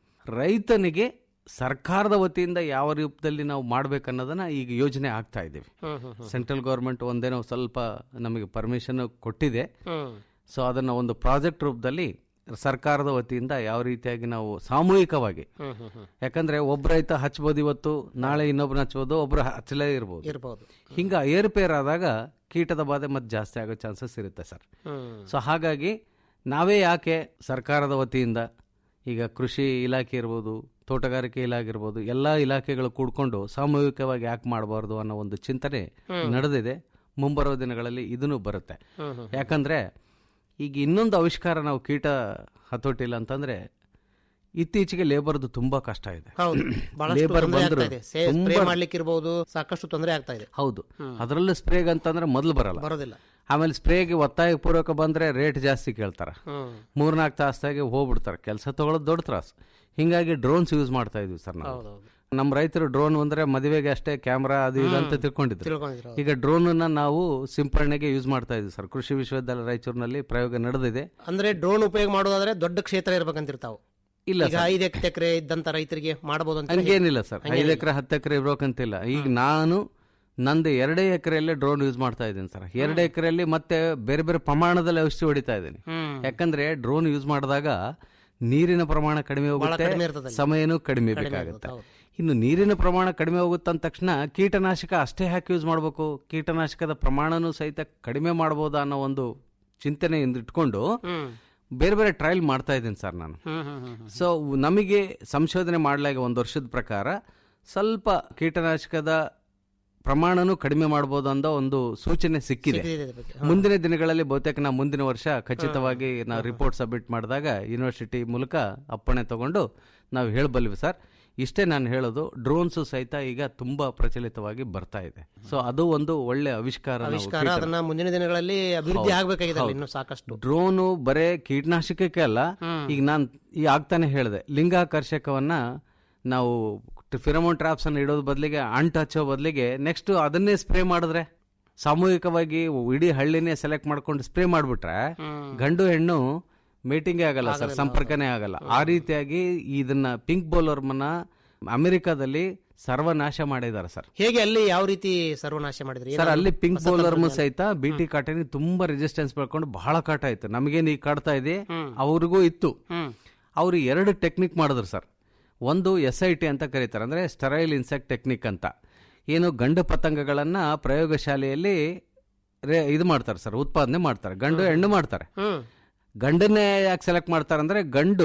Speaker 14: ರೈತನಿಗೆ ಸರ್ಕಾರದ ವತಿಯಿಂದ ಯಾವ ರೂಪದಲ್ಲಿ ನಾವು ಮಾಡ್ಬೇಕನ್ನೋದನ್ನ ಈಗ ಯೋಜನೆ ಆಗ್ತಾ ಇದ್ದೀವಿ
Speaker 13: ಹ್ಮ್, ಹ್ಮ್, ಹ್ಮ್.
Speaker 14: ಸೆಂಟ್ರಲ್ ಗೌರ್ಮೆಂಟ್ ಒಂದೇನೋ ಸ್ವಲ್ಪ ನಮಗೆ ಪರ್ಮಿಷನ್ ಕೊಟ್ಟಿದೆ
Speaker 13: ಹ್ಮ್.
Speaker 14: ಸೊ ಅದನ್ನ ಒಂದು ಪ್ರಾಜೆಕ್ಟ್ ರೂಪದಲ್ಲಿ ಸರ್ಕಾರದ ವತಿಯಿಂದ ಯಾವ ರೀತಿಯಾಗಿ ನಾವು ಸಾಮೂಹಿಕವಾಗಿ
Speaker 13: ಹ್ಮ್, ಹ್ಮ್, ಹ್ಮ್.
Speaker 14: ಯಾಕಂದ್ರೆ ಒಬ್ಬ ರೈತ ಹಚ್ಬೋದು ಇವತ್ತು ನಾಳೆ ಇನ್ನೊಬ್ರನ್ನ ಹಚ್ಬೋದು ಒಬ್ರು ಹಚ್ಚಲೇ ಇರ್ಬೋದು
Speaker 13: ಇರ್ಬೋದು.
Speaker 14: ಹಿಂಗ ಏರುಪೇರ್ ಆದಾಗ ಕೀಟದ ಬಾಧೆ ಮತ್ತೆ ಜಾಸ್ತಿ ಆಗೋ ಚಾನ್ಸಸ್ ಇರುತ್ತೆ ಸರ್
Speaker 13: ಹ್ಮ್.
Speaker 14: ಸೊ ಹಾಗಾಗಿ ನಾವೇ ಯಾಕೆ ಸರ್ಕಾರದ ವತಿಯಿಂದ ಈಗ ಕೃಷಿ ಇಲಾಖೆ ಇರ್ಬೋದು ತೋಟಗಾರಿಕೆ ಇಲಾಖೆ ಇರ್ಬೋದು ಎಲ್ಲ ಇಲಾಖೆಗಳು ಕೂಡ್ಕೊಂಡು ಸಾಮೂಹಿಕವಾಗಿ ಯಾಕೆ ಮಾಡಬಾರ್ದು ಅನ್ನೋ ಒಂದು ಚಿಂತನೆ
Speaker 13: ಹ್ಮ್.
Speaker 14: ನಡೆದಿದೆ ಮುಂಬರುವ ದಿನಗಳಲ್ಲಿ ಇದನ್ನು ಬರುತ್ತೆ
Speaker 13: ಹ್ಮ್, ಹ್ಮ್.
Speaker 14: ಯಾಕಂದ್ರೆ ಈಗ ಇನ್ನೊಂದು ಆವಿಷ್ಕಾರ ನಾವು ಕೀಟ ಹತೋಟಿಲ್ಲ ಅಂತಂದ್ರೆ ಇತ್ತೀಚೆಗೆ ಲೇಬರ್ದು ತುಂಬಾ ಕಷ್ಟ ಇದೆ
Speaker 13: ಹೌದು ಬಹಳಷ್ಟು
Speaker 14: ಲೇಬರ್
Speaker 13: ತೊಂದ್ರೆ
Speaker 14: ಬಂದ್ರು
Speaker 13: ಆಗ್ತಾ ಇದೆ ಸ್ಪ್ರೇ
Speaker 14: ತುಂಬಾ-
Speaker 13: ಮಾಡ್ಲಿಕ್ಕೆ ಇರ್ಬೋದು ಸಾಕಷ್ಟು ತೊಂದರೆ ಆಗ್ತಾ ಇದೆ
Speaker 14: ಹೌದು
Speaker 13: ಹ್ಮ್.
Speaker 14: ಅದರಲ್ಲೂ ಸ್ಪ್ರೇಗ್ ಅಂತಂದ್ರೆ ಮೊದಲು ಬರಲ್ಲ
Speaker 13: ಬರೋದಿಲ್ಲ
Speaker 14: ಆಮೇಲೆ ಸ್ಪ್ರೇಗೆ ಒತ್ತಾಯ ಪೂರ್ವಕ ಬಂದ್ರೆ ರೇಟ್ ಜಾಸ್ತಿ ಕೇಳ್ತಾರ
Speaker 13: ಹ್ಮ್.
Speaker 14: ಮೂರ್ನಾಲ್ಕು ತಾಸ್ದಾಗೆ ಹೋಗ್ಬಿಡ್ತಾರೆ ಕೆಲಸ ತಗೊಳ್ಳೋದು ದೊಡ್ಡ ತ್ರಾಸು ಹಿಂಗಾಗಿ ಡ್ರೋನ್ಸ್ ಯೂಸ್ ಮಾಡ್ತಾ ಇದೀವಿ ಸರ್ ನಾವು
Speaker 13: ಹೌದೌದು.
Speaker 14: ನಮ್ಮ ರೈತರು ಡ್ರೋನ್ ಅಂದ್ರೆ ಮದುವೆಗೆ ಅಷ್ಟೇ ಕ್ಯಾಮ್ರಾ ಅದು ಇದು ಅಂತ
Speaker 13: ಹ್ಮ್.
Speaker 14: ತಿಳ್ಕೊಂಡಿದ್ರು
Speaker 13: ತಿಳ್ಕೊಂಡಿದ್ರು, ಹೌದು.
Speaker 14: ಈಗ ಡ್ರೋನ್ ನಾವು ಸಿಂಪರಣೆಗೆ ಯೂಸ್ ಮಾಡ್ತಾ ಇದೀವಿ ಸರ್ ಕೃಷಿ ವಿಶ್ವವಿದ್ಯಾಲಯ ರಾಯಚೂರಿನಲ್ಲಿ ಪ್ರಯೋಗ ನಡೆದಿದೆ
Speaker 13: ಅಂದ್ರೆ ಡ್ರೋನ್ ಉಪಯೋಗ ಮಾಡೋದಾದ್ರೆ ದೊಡ್ಡ ಕ್ಷೇತ್ರ ಇರ್ಬೇಕಂತಿರ್ತಾವ
Speaker 14: ಇಲ್ಲ
Speaker 13: ಈಗ
Speaker 14: ಸರ್.
Speaker 13: ಐದು ಎಕರೆ ಇದ್ದಂತ ರೈತರಿಗೆ ಮಾಡಬಹುದು ಅಂತ
Speaker 14: ಹಂಗೇನಿಲ್ಲ ಸರ್ ಐದು
Speaker 13: ಹಂಗೇನಿಲ್ಲ.
Speaker 14: ಎಕರೆ ಹತ್ತು ಎಕರೆ ಇರ್ಬೇಕಂತಿಲ್ಲ ಈಗ ನಾನು ನಂದು ಎರಡೇ ಎಕರೆಯಲ್ಲೇ ಡ್ರೋನ್ ಯೂಸ್ ಮಾಡ್ತಾ ಇದ್ದೀನಿ ಸರ್ ಎರಡು ಎಕರೆಯಲ್ಲಿ ಮತ್ತೆ ಬೇರೆ ಬೇರೆ ಪ್ರಮಾಣದಲ್ಲಿ ಔಷಧಿ ಹೊಡಿತಾ ಇದ್ದೀನಿ
Speaker 13: ಹ್ಮ್.
Speaker 14: ಯಾಕಂದ್ರೆ ಡ್ರೋನ್ ಯೂಸ್ ಮಾಡಿದಾಗ ನೀರಿನ ಪ್ರಮಾಣ ಕಡಿಮೆ ಹೋಗುತ್ತೆ
Speaker 13: ಕಡಿಮೆ ಇರ್ತದೆ ಅಲ್ಲಿ.
Speaker 14: ಸಮಯನೂ ಕಡಿಮೆ
Speaker 13: ಕಡಿಮೆ
Speaker 14: ಬೇಕಾಗುತ್ತೆ
Speaker 13: ಇರುತ್ತೆ, ಹೌದು.
Speaker 14: ಇನ್ನು ನೀರಿನ ಪ್ರಮಾಣ ಕಡಿಮೆ ಹೋಗುತ್ತೆ ಅಂದ ತಕ್ಷಣ ಕೀಟನಾಶಕ ಅಷ್ಟೇ ಹಾಕಿ ಯೂಸ್ ಮಾಡಬೇಕು ಕೀಟನಾಶಕದ ಪ್ರಮಾಣನೂ ಸಹಿತ ಕಡಿಮೆ ಮಾಡಬಹುದಾ ಅನ್ನೋ ಒಂದು ಚಿಂತನೆಯಿಂದ ಇಟ್ಕೊಂಡು
Speaker 13: ಹ್ಮ್.
Speaker 14: ಬೇರೆ ಬೇರೆ ಟ್ರಯಲ್ ಮಾಡ್ತಾ ಇದ್ದೀನಿ ಸರ್ ನಾನು
Speaker 13: ಹ್ಮ್, ಹ್ಮ್, ಹ್ಮ್, ಹ್ಮ್.
Speaker 14: ಸೊ ನಮಗೆ ಸಂಶೋಧನೆ ಮಾಡಲಾಗ ಒಂದು ವರ್ಷದ ಪ್ರಕಾರ ಸ್ವಲ್ಪ ಕೀಟನಾಶಕದ ಪ್ರಮಾಣನೂ ಕಡಿಮೆ ಮಾಡ್ಬೋದು ಅನ್ನೋ ಒಂದು ಸೂಚನೆ ಸಿಕ್ಕಿದೆ
Speaker 13: ಸಿಕ್ಕಿದೆ ಇದ್ರ ಬಗ್ಗೆ. ಹಾ.
Speaker 14: ಮುಂದಿನ ದಿನಗಳಲ್ಲಿ ಬಹುತೇಕ ನಾವು ಮುಂದಿನ ವರ್ಷ ಖಚಿತವಾಗಿ ನಾವು ರಿಪೋರ್ಟ್ ಸಬ್ಮಿಟ್ ಮಾಡಿದಾಗ ಯೂನಿವರ್ಸಿಟಿ ಮೂಲಕ ಅಪ್ಪಣೆ ತಗೊಂಡು ನಾವು ಹೇಳಬಲ್ವಿ ಸರ್ ಇಷ್ಟೇ ನಾನು ಹೇಳೋದು ಡ್ರೋನ್ಸ್ ಸಹಿತ ಈಗ ತುಂಬಾ ಪ್ರಚಲಿತವಾಗಿ ಬರ್ತಾ ಇದೆ ಸೊ ಅದು ಒಂದು ಒಳ್ಳೆ ಆವಿಷ್ಕಾರ ನಾವು
Speaker 13: ಆವಿಷ್ಕಾರ
Speaker 14: ಕೀಟ-
Speaker 13: ಅದನ್ನ ಮುಂದಿನ ದಿನಗಳಲ್ಲಿ ಅಭಿವೃದ್ಧಿ
Speaker 14: ಹೌದು,
Speaker 13: ಆಗ್ಬೇಕಾಗಿದೆ ಅಲ್ಲಿ
Speaker 14: ಹೌದು.
Speaker 13: ಇನ್ನೂ ಸಾಕಷ್ಟು
Speaker 14: ಡ್ರೋನು ಬರೇ ಕೀಟನಾಶಕಕ್ಕೆ ಅಲ್ಲ ಈಗ ನಾನು ಈ ಆಗ್ತಾನೆ ಹೇಳಿದೆ ಲಿಂಗಾಕರ್ಷಕವನ್ನ ನಾವು ಫಿರಮೋನ್ ಟ್ರಾಪ್ಸ್ ಅನ್ನು ಇಡೋದ್ ಬದಲಿಗೆ ಅಂಟ್ ಹಚ್ಚೋ ಬದಲಿಗೆ ನೆಕ್ಸ್ಟ್ ಅದನ್ನೇ ಸ್ಪ್ರೇ ಮಾಡಿದ್ರೆ ಸಾಮೂಹಿಕವಾಗಿ ಇಡೀ ಹಳ್ಳಿನೇ ಸೆಲೆಕ್ಟ್ ಮಾಡ್ಕೊಂಡು ಸ್ಪ್ರೇ ಮಾಡ್ಬಿಟ್ರೆ ಗಂಡು ಹೆಣ್ಣು ಮೀಟಿಂಗೇ ಆಗಲ್ಲ ಸರ್ ಸಂಪರ್ಕನೇ ಆಗಲ್ಲ ಆ ರೀತಿಯಾಗಿ ಇದನ್ನ ಪಿಂಕ್ ಬೌಲರ್ಮನ್ನ ಅಮೆರಿಕಾದಲ್ಲಿ ಸರ್ವನಾಶ ಮಾಡಿದ್ದಾರೆ ಸರ್
Speaker 13: ಹೇಗೆ ಅಲ್ಲಿ ಯಾವ ರೀತಿ ಸರ್ವನಾಶ ಮಾಡಿದ್ರಿ
Speaker 14: ಸರ್ ಅಲ್ಲಿ ಪಿಂಕ್
Speaker 13: ಹೊಸ
Speaker 14: ಬೌಲರ್
Speaker 13: ತಂತ್ರಜ್ಞಾನ?
Speaker 14: ಸಹಿತ ಬಿ ಟಿ ಕಾಟನಿ ತುಂಬಾ ರೆಸಿಸ್ಟೆನ್ಸ್ ಬೆಳ್ಕೊಂಡು ಬಹಳ ಕಾಟ ಆಯ್ತು ನಮಗೇನು ಈಗ ಕಾಡ್ತಾ ಇದೆ ಅವ್ರಿಗೂ ಇತ್ತು ಅವರು ಎರಡು ಟೆಕ್ನಿಕ್ ಮಾಡಿದ್ರು ಸರ್ ಒಂದು ಎಸ್ ಐ ಟಿ ಅಂತ ಕರೀತಾರೆ ಅಂದ್ರೆ ಸ್ಟರೈಲ್ ಇನ್ಸೆಕ್ಟ್ ಟೆಕ್ನಿಕ್ ಅಂತ ಏನು ಗಂಡು ಪತಂಗಗಳನ್ನ ಪ್ರಯೋಗಶಾಲೆಯಲ್ಲಿ ರೇ- ಇದು ಮಾಡ್ತಾರೆ ಸರ್ ಉತ್ಪಾದನೆ ಮಾಡ್ತಾರೆ ಗಂಡು ಹೆಣ್ಣು ಮಾಡ್ತಾರೆ ಗಂಡನ್ನೇ ಯಾಕೆ ಸೆಲೆಕ್ಟ್ ಮಾಡ್ತಾರೆ ಅಂದ್ರೆ ಗಂಡು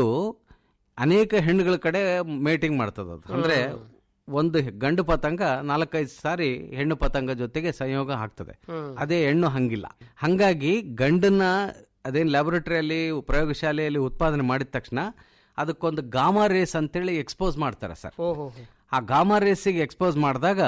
Speaker 14: ಅನೇಕ ಹೆಣ್ಣುಗಳ ಕಡೆ ಮೇಟಿಂಗ್ ಮಾಡ್ತದ ಅದು ಅಂದ್ರೆ ಒಂದು ಗಂಡು ಪತಂಗ ನಾಲ್ಕೈದು ಸಾರಿ ಹೆಣ್ಣು ಪತಂಗ ಜೊತೆಗೆ ಸಂಯೋಗ ಆಗ್ತದೆ
Speaker 13: ಹ್ಮ್.
Speaker 14: ಅದೇ ಹೆಣ್ಣು ಹಂಗಿಲ್ಲ ಹಂಗಾಗಿ ಗಂಡನ್ನ ಅದೇನು ಲ್ಯಾಬೊರೇಟರಿಯಲ್ಲಿ ಪ್ರಯೋಗಶಾಲೆಯಲ್ಲಿ ಉತ್ಪಾದನೆ ಮಾಡಿದ ತಕ್ಷಣ ಅದಕ್ಕೊಂದು ಗಾಮಾ ರೇಸ್ ಅಂತೇಳಿ ಎಕ್ಸ್ಪೋಸ್ ಮಾಡ್ತಾರೆ ಸರ್
Speaker 13: ಓಹೋ
Speaker 14: ಆ ಗಾಮಾ ರೇಸಿಗೆ ಎಕ್ಸ್ಪೋಸ್ ಮಾಡಿದಾಗ